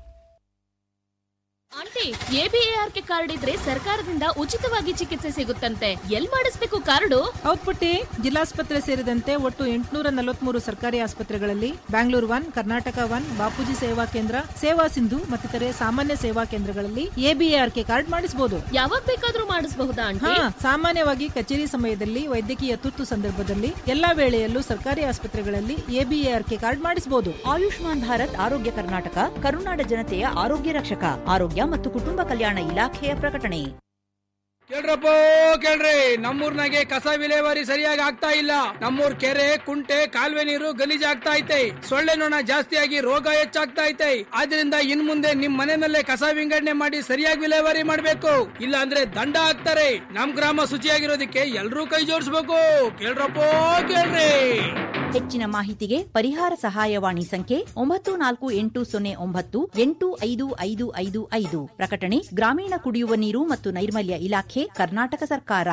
Speaker 16: ಆಂಟಿ ಎಬಿಎಆರ್ಕೆ ಕಾರ್ಡ್ ಇದ್ರೆ ಸರ್ಕಾರದಿಂದ ಉಚಿತವಾಗಿ ಚಿಕಿತ್ಸೆ ಸಿಗುತ್ತಂತೆ ಎಲ್ ಮಾಡಿಸ್ಬೇಕು ಕಾರ್ಡು
Speaker 17: ಹೌದ್ ಪುಟ್ಟಿ ಜಿಲ್ಲಾಸ್ಪತ್ರೆ ಸೇರಿದಂತೆ ಒಟ್ಟು ಎಂಟುನೂರ ನಲವತ್ಮೂರು ಸರ್ಕಾರಿ ಆಸ್ಪತ್ರೆಗಳಲ್ಲಿ ಬ್ಯಾಂಗ್ಳೂರು ಒನ್ ಕರ್ನಾಟಕ ಒನ್ ಬಾಪೂಜಿ ಸೇವಾ ಕೇಂದ್ರ ಸೇವಾ ಸಿಂಧು ಮತ್ತಿತರೆ ಸಾಮಾನ್ಯ ಸೇವಾ ಕೇಂದ್ರಗಳಲ್ಲಿ ಎಬಿಎಆರ್ಕೆ ಕಾರ್ಡ್ ಮಾಡಿಸಬಹುದು
Speaker 16: ಯಾವಾಗ ಬೇಕಾದ್ರೂ ಮಾಡಿಸಬಹುದಾ ಆಂಟಿ
Speaker 17: ಹಾ ಸಾಮಾನ್ಯವಾಗಿ ಕಚೇರಿ ಸಮಯದಲ್ಲಿ ವೈದ್ಯಕೀಯ ತುರ್ತು ಸಂದರ್ಭದಲ್ಲಿ ಎಲ್ಲಾ ವೇಳೆಯಲ್ಲೂ ಸರ್ಕಾರಿ ಆಸ್ಪತ್ರೆಗಳಲ್ಲಿ ಎಬಿಎಆರ್ಕೆ ಕಾರ್ಡ್ ಮಾಡಿಸಬಹುದು
Speaker 18: ಆಯುಷ್ಮಾನ್ ಭಾರತ್ ಆರೋಗ್ಯ ಕರ್ನಾಟಕ ಕರುನಾಡ ಜನತೆಯ ಆರೋಗ್ಯ ರಕ್ಷಕ ಆರೋಗ್ಯ ಮತ್ತು ಕುಟುಂಬ ಕಲ್ಯಾಣ ಇಲಾಖೆಯ ಪ್ರಕಟಣೆ
Speaker 19: ಕೇಳ್ರಪ್ಪ ಕೇಳ್ರಿ ನಮ್ಮೂರ್ನಾಗೆ ಕಸ ವಿಲೇವಾರಿ ಸರಿಯಾಗಿ ಆಗ್ತಾ ಇಲ್ಲ ನಮ್ಮೂರ್ ಕೆರೆ ಕುಂಟೆ ಕಾಲುವೆ ನೀರು ಗಲೀಜಾಗ್ತಾ ಐತೆ ಸೊಳ್ಳೆ ನೊಣ ಜಾಸ್ತಿಯಾಗಿ ರೋಗ ಹೆಚ್ಚಾಗ್ತಾ ಐತೆ ಆದ್ರಿಂದ ಇನ್ ಮುಂದೆ ನಿಮ್ ಮನೆಯಲ್ಲೇ ಕಸ ವಿಂಗಡಣೆ ಮಾಡಿ ಸರಿಯಾಗಿ ವಿಲೇವಾರಿ ಮಾಡ್ಬೇಕು ಇಲ್ಲ ಅಂದ್ರೆ ದಂಡ ಹಾಕ್ತಾರೆ ನಮ್ ಗ್ರಾಮ ಶುಚಿಯಾಗಿರೋದಕ್ಕೆ ಎಲ್ರೂ ಕೈ ಜೋಡಿಸ್ಬೇಕು ಕೇಳ್ರಪ್ಪ ಕೇಳ್ರಿ
Speaker 18: ಹೆಚ್ಚಿನ ಮಾಹಿತಿಗೆ ಪರಿಹಾರ ಸಹಾಯವಾಣಿ ಸಂಖ್ಯೆ ಒಂಬತ್ತು ನಾಲ್ಕು ಎಂಟು ಸೊನ್ನೆ ಒಂಬತ್ತು ಎಂಟು ಐದು ಐದು ಐದು ಐದು ಪ್ರಕಟಣೆ ಗ್ರಾಮೀಣ ಕುಡಿಯುವ ನೀರು ಮತ್ತು ನೈರ್ಮಲ್ಯ ಇಲಾಖೆ ಕರ್ನಾಟಕ ಸರ್ಕಾರ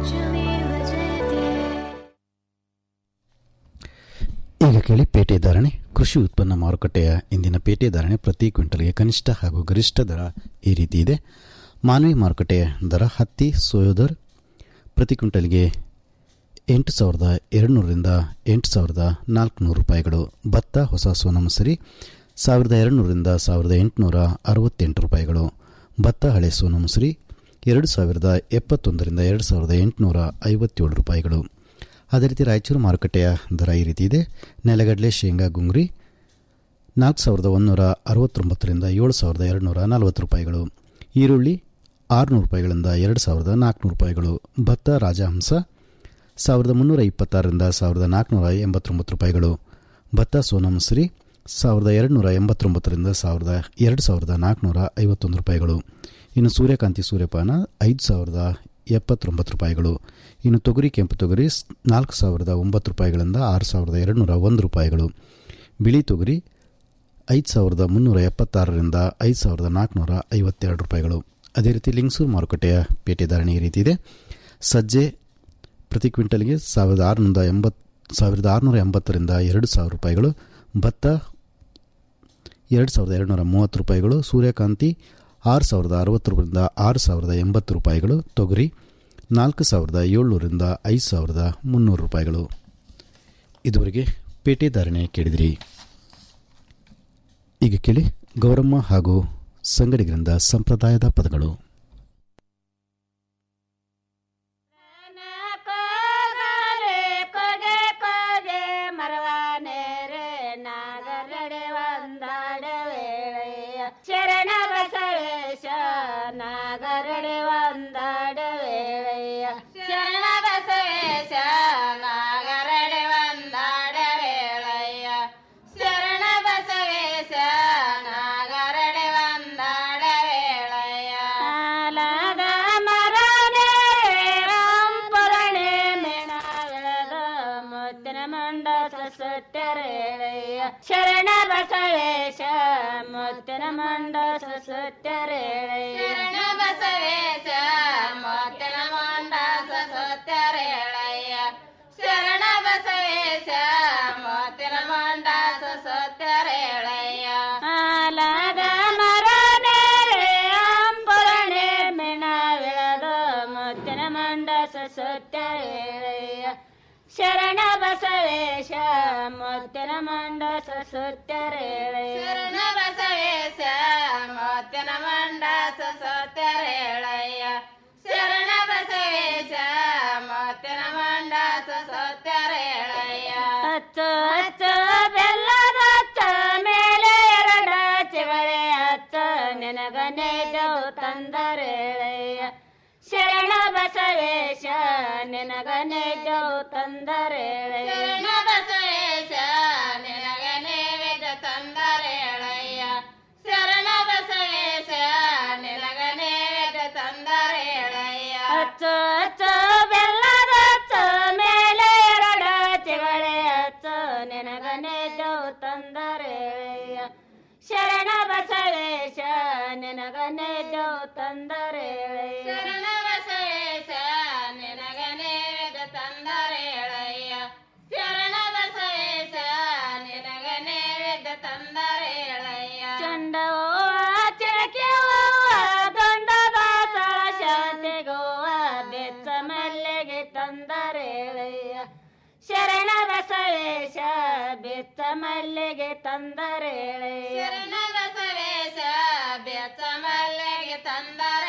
Speaker 3: ಈಗ ಕೇಳಿ ಪೇಟೆ ಧಾರಣೆ ಕೃಷಿ ಉತ್ಪನ್ನ ಮಾರುಕಟ್ಟೆಯ ಇಂದಿನ ಪೇಟೆ ಧಾರಣೆ ಪ್ರತಿ ಕ್ವಿಂಟಲ್ಗೆ ಕನಿಷ್ಠ ಹಾಗೂ ಗರಿಷ್ಠ ದರ ಈ ರೀತಿ ಇದೆ ಮಾನವಿ ಮಾರುಕಟ್ಟೆಯ ದರ ಹತ್ತಿ ಸೋಯೋದರ್ ಪ್ರತಿ ಕ್ವಿಂಟಲ್ಗೆ ಎಂಟು ಸಾವಿರದ ಎರಡುನೂರರಿಂದ ಎಂಟು ಸಾವಿರದ ನಾಲ್ಕುನೂರು ರೂಪಾಯಿಗಳು ಭತ್ತ ಹೊಸ ಸೋನಮಸರಿ ಸಾವಿರದ ಎರಡುನೂರರಿಂದ ಸಾವಿರದ ಎಂಟುನೂರ ಅರವತ್ತೆಂಟು ರೂಪಾಯಿಗಳು ಭತ್ತ ಹಳೆ ಸೋನಮಸರಿ ಎರಡು ಸಾವಿರದ ಎಪ್ಪತ್ತೊಂದರಿಂದ ಎರಡು ಸಾವಿರದ ಎಂಟುನೂರ ಐವತ್ತೇಳು ರೂಪಾಯಿಗಳು ಅದೇ ರೀತಿ ರಾಯಚೂರು ಮಾರುಕಟ್ಟೆಯ ದರ ಈ ರೀತಿ ಇದೆ ನೆಲಗಡಲೆ ಶೇಂಗಾ ಗುಂಗ್ರಿ ನಾಲ್ಕು ಸಾವಿರದ ಒಂದೂರ ಅರವತ್ತೊಂಬತ್ತರಿಂದ ಏಳು ಸಾವಿರದ ಎರಡುನೂರ ನಲವತ್ತು ರೂಪಾಯಿಗಳು ಈರುಳ್ಳಿ ಆರುನೂರು ರೂಪಾಯಿಗಳಿಂದ ಎರಡು ಸಾವಿರದ ನಾಲ್ಕುನೂರು ರೂಪಾಯಿಗಳು ಭತ್ತ ರಾಜಹಂಸ ಸಾವಿರದ ಮುನ್ನೂರ ಇಪ್ಪತ್ತಾರರಿಂದ ಸಾವಿರದ ನಾಲ್ಕುನೂರ ಎಂಬತ್ತೊಂಬತ್ತು ರೂಪಾಯಿಗಳು ಭತ್ತ ಸೋನಮಸರಿ ಸಾವಿರದ ಎರಡುನೂರ ಎಂಬತ್ತೊಂಬತ್ತರಿಂದ ಸಾವಿರದ ಎರಡು ಸಾವಿರದ ನಾಲ್ಕುನೂರ ಐವತ್ತೊಂದು ರೂಪಾಯಿಗಳು ಇನ್ನು ಸೂರ್ಯಕಾಂತಿ ಸೂರ್ಯಪಾನ ಐದು ಸಾವಿರದ ಎಪ್ಪತ್ತೊಂಬತ್ತು ರೂಪಾಯಿಗಳು ಇನ್ನು ತೊಗರಿ ಕೆಂಪು ತೊಗರಿ ಸ್- ನಾಲ್ಕು ಸಾವಿರದ ಒಂಬತ್ತು ರೂಪಾಯಿಗಳಿಂದ ಆರು ಸಾವಿರದ ಎರಡುನೂರ ಒಂದು ರೂಪಾಯಿಗಳು ಬಿಳಿ ತೊಗರಿ ಐದು ಸಾವಿರದ ಮುನ್ನೂರ ಎಪ್ಪತ್ತಾರರಿಂದ ಐದು ಸಾವಿರದ ನಾಲ್ಕುನೂರ ಐವತ್ತೆರಡು ರೂಪಾಯಿಗಳು ಅದೇ ರೀತಿ ಲಿಂಗಸೂರು ಮಾರುಕಟ್ಟೆಯ ಪೇಟೆ ಧಾರಣೆ ಈ ರೀತಿ ಇದೆ ಸಜ್ಜೆ ಪ್ರತಿ ಕ್ವಿಂಟಲ್ಗೆ ಸಾವಿರದ ಆರುನೂರ ಎಂಬತ್ತು ಸಾವಿರದ ಆರುನೂರ ಎಂಬತ್ತರಿಂದ ಎರಡು ಸಾವಿರ ರೂಪಾಯಿಗಳು ಭತ್ತ ಎರಡು ಸಾವಿರದ ಎರಡುನೂರ ಮೂವತ್ತು ರೂಪಾಯಿಗಳು ಸೂರ್ಯಕಾಂತಿ ಆರು ಸಾವಿರದ ಅರವತ್ತು ರೂಪಾಯಿಂದ ಆರು ಸಾವಿರದ ಎಂಬತ್ತು ರೂಪಾಯಿಗಳು ತೊಗರಿ ನಾಲ್ಕು ಸಾವಿರದ ಏಳ್ನೂರಿಂದ ಐದು ಸಾವಿರದ ಮುನ್ನೂರು ರೂಪಾಯಿಗಳು ಇದುವರೆಗೆ ಪೇಟೆ ಧಾರಣೆ ಕೇಳಿದಿರಿ ಈಗ ಕೇಳಿ ಗೌರಮ್ಮ ಹಾಗೂ ಸಂಗಡಿಗರಿಂದ ಸಂಪ್ರದಾಯದ ಪದಗಳು
Speaker 20: ಕೊಗೆ ಕೊಗೆ ಮರವಾನೆ ರೇ ನಾಗರಡೆ ಒಂದಾಡ ವೇಳೆಯ ಶರಣ ಬಸವೇಶ ನಾಗರಡೆ ಒಂದಾಡ ವೇಳೆಯ ಶರಣ ಬಸವೇಶ ನಾಗರಡೆ ಒಂದಾಡ ವೇಳೆಯ ಶರಣ ಬಸವೇಶ ನಾಗರಡೆ ಒಂದಾಡ ವೇಳೆಯ ಆಲದ ಮರನೆ ರಾಂಪುರಣೆ ಮೇಣದ ಮುತ್ತಿನ ಮಂಡ ಸಸುತ್ತರೇಳೆಯ ಶರಣ ಬಸವೇಶ ಮುತ್ತಿನ ಮಂಡ ಸಸುತ್ತರೇಳೆಯ ಶರಣ ಬಸವೇಶ ಮುತ್ತಿನ ಮಂಡ ಸಸುತ್ತರೇಳೆಯ ಶರಣ ಬಸವೇಶ ಮುತ್ತಿನ ಮಂಡ ಸಸುತ್ತರೇಳೆಯ ಆಲದ ಮರನೆ ಅಂಬುರಣೆ ಮೆಣವಿಳದ ಮುತ್ತಿನ ಮಂಡ ಸಸುತ್ತರೇಳೆಯ ಶರಣ ಬಸವೇಶ ಮುತ್ತಿನ ಮಂಡ ಸಸುತ್ತರೇಳೆಯ ಶರಣ ಬಸವೇಶ ಮುತ್ತಿನ ಮಂಡ ಸಸುತ್ತರೇಳೆಯ ಶರಣ ಬಸವೇಶ ಮುತ್ತಿನ ಮಂಡ ಸಸುತ್ತರೇಳೆಯ ಹತ್ತು ಹತ್ತು ಬೆಲ್ಲದ ಹಚ್ಚ ಮೇಲೆ ಎರಡ ಚಿವಳೆ ಹಚ್ಚ ನಿನಗನೆ ದೇವು ತಂದರೇಳೆಯ ಶರಣ ಬಸವೇಶ ನಿನಗನೆ ದೇವು ತಂದರೇಳೆಯ ಶರಣ ಬಸವೇಶ ನಿನಗನೆ ವೇದ ತಂದರೇಳೆಯ ಶರಣ ಬಸವೇಶ ನಿನಗನೆ ವೇದ ತಂದರೇಳೆಯ ಹಚ್ಚ ಹಚ್ಚ ಬೆಲ್ಲದ ಹಚ್ಚ ಮೇಲೆ ಎರಡ ಚಿವಳೆ ಹಚ್ಚ ನಿನಗನೆ ದೇವು ತಂದರೇಳೆಯ ಶರಣ ಬಸವೇಶ ನಿನಗನೆ ದೇವು ತಂದರೇಳೆಯ ಶರಣ ಬಸವೇಶ ನಿನಗನೆ ತಂದರೇಳಯ್ಯ ಶರಣ ಬಸವೇಶ ನಿನಗನೆ ತಂದರೇಳಯ್ಯ ಚಂಡವ ಚಳಕೆವ ದೊಂಡ ಬಾಸಳ ಶಾಂತಿಗೋವ ಬೆಚ್ಚ ಮಲ್ಲಿಗೆ ತಂದರೇಳಯ್ಯ ಶರಣ ಬಸವೇಶ ಬೆಚ್ಚ ಮಲ್ಲಿಗೆ ತಂದರೇಳಯ್ಯ ಶರಣ ಬಸವೇಶ ಬೆಚ್ಚ ಮಲ್ಲಿಗೆ ತಂದರೇಳಯ್ಯ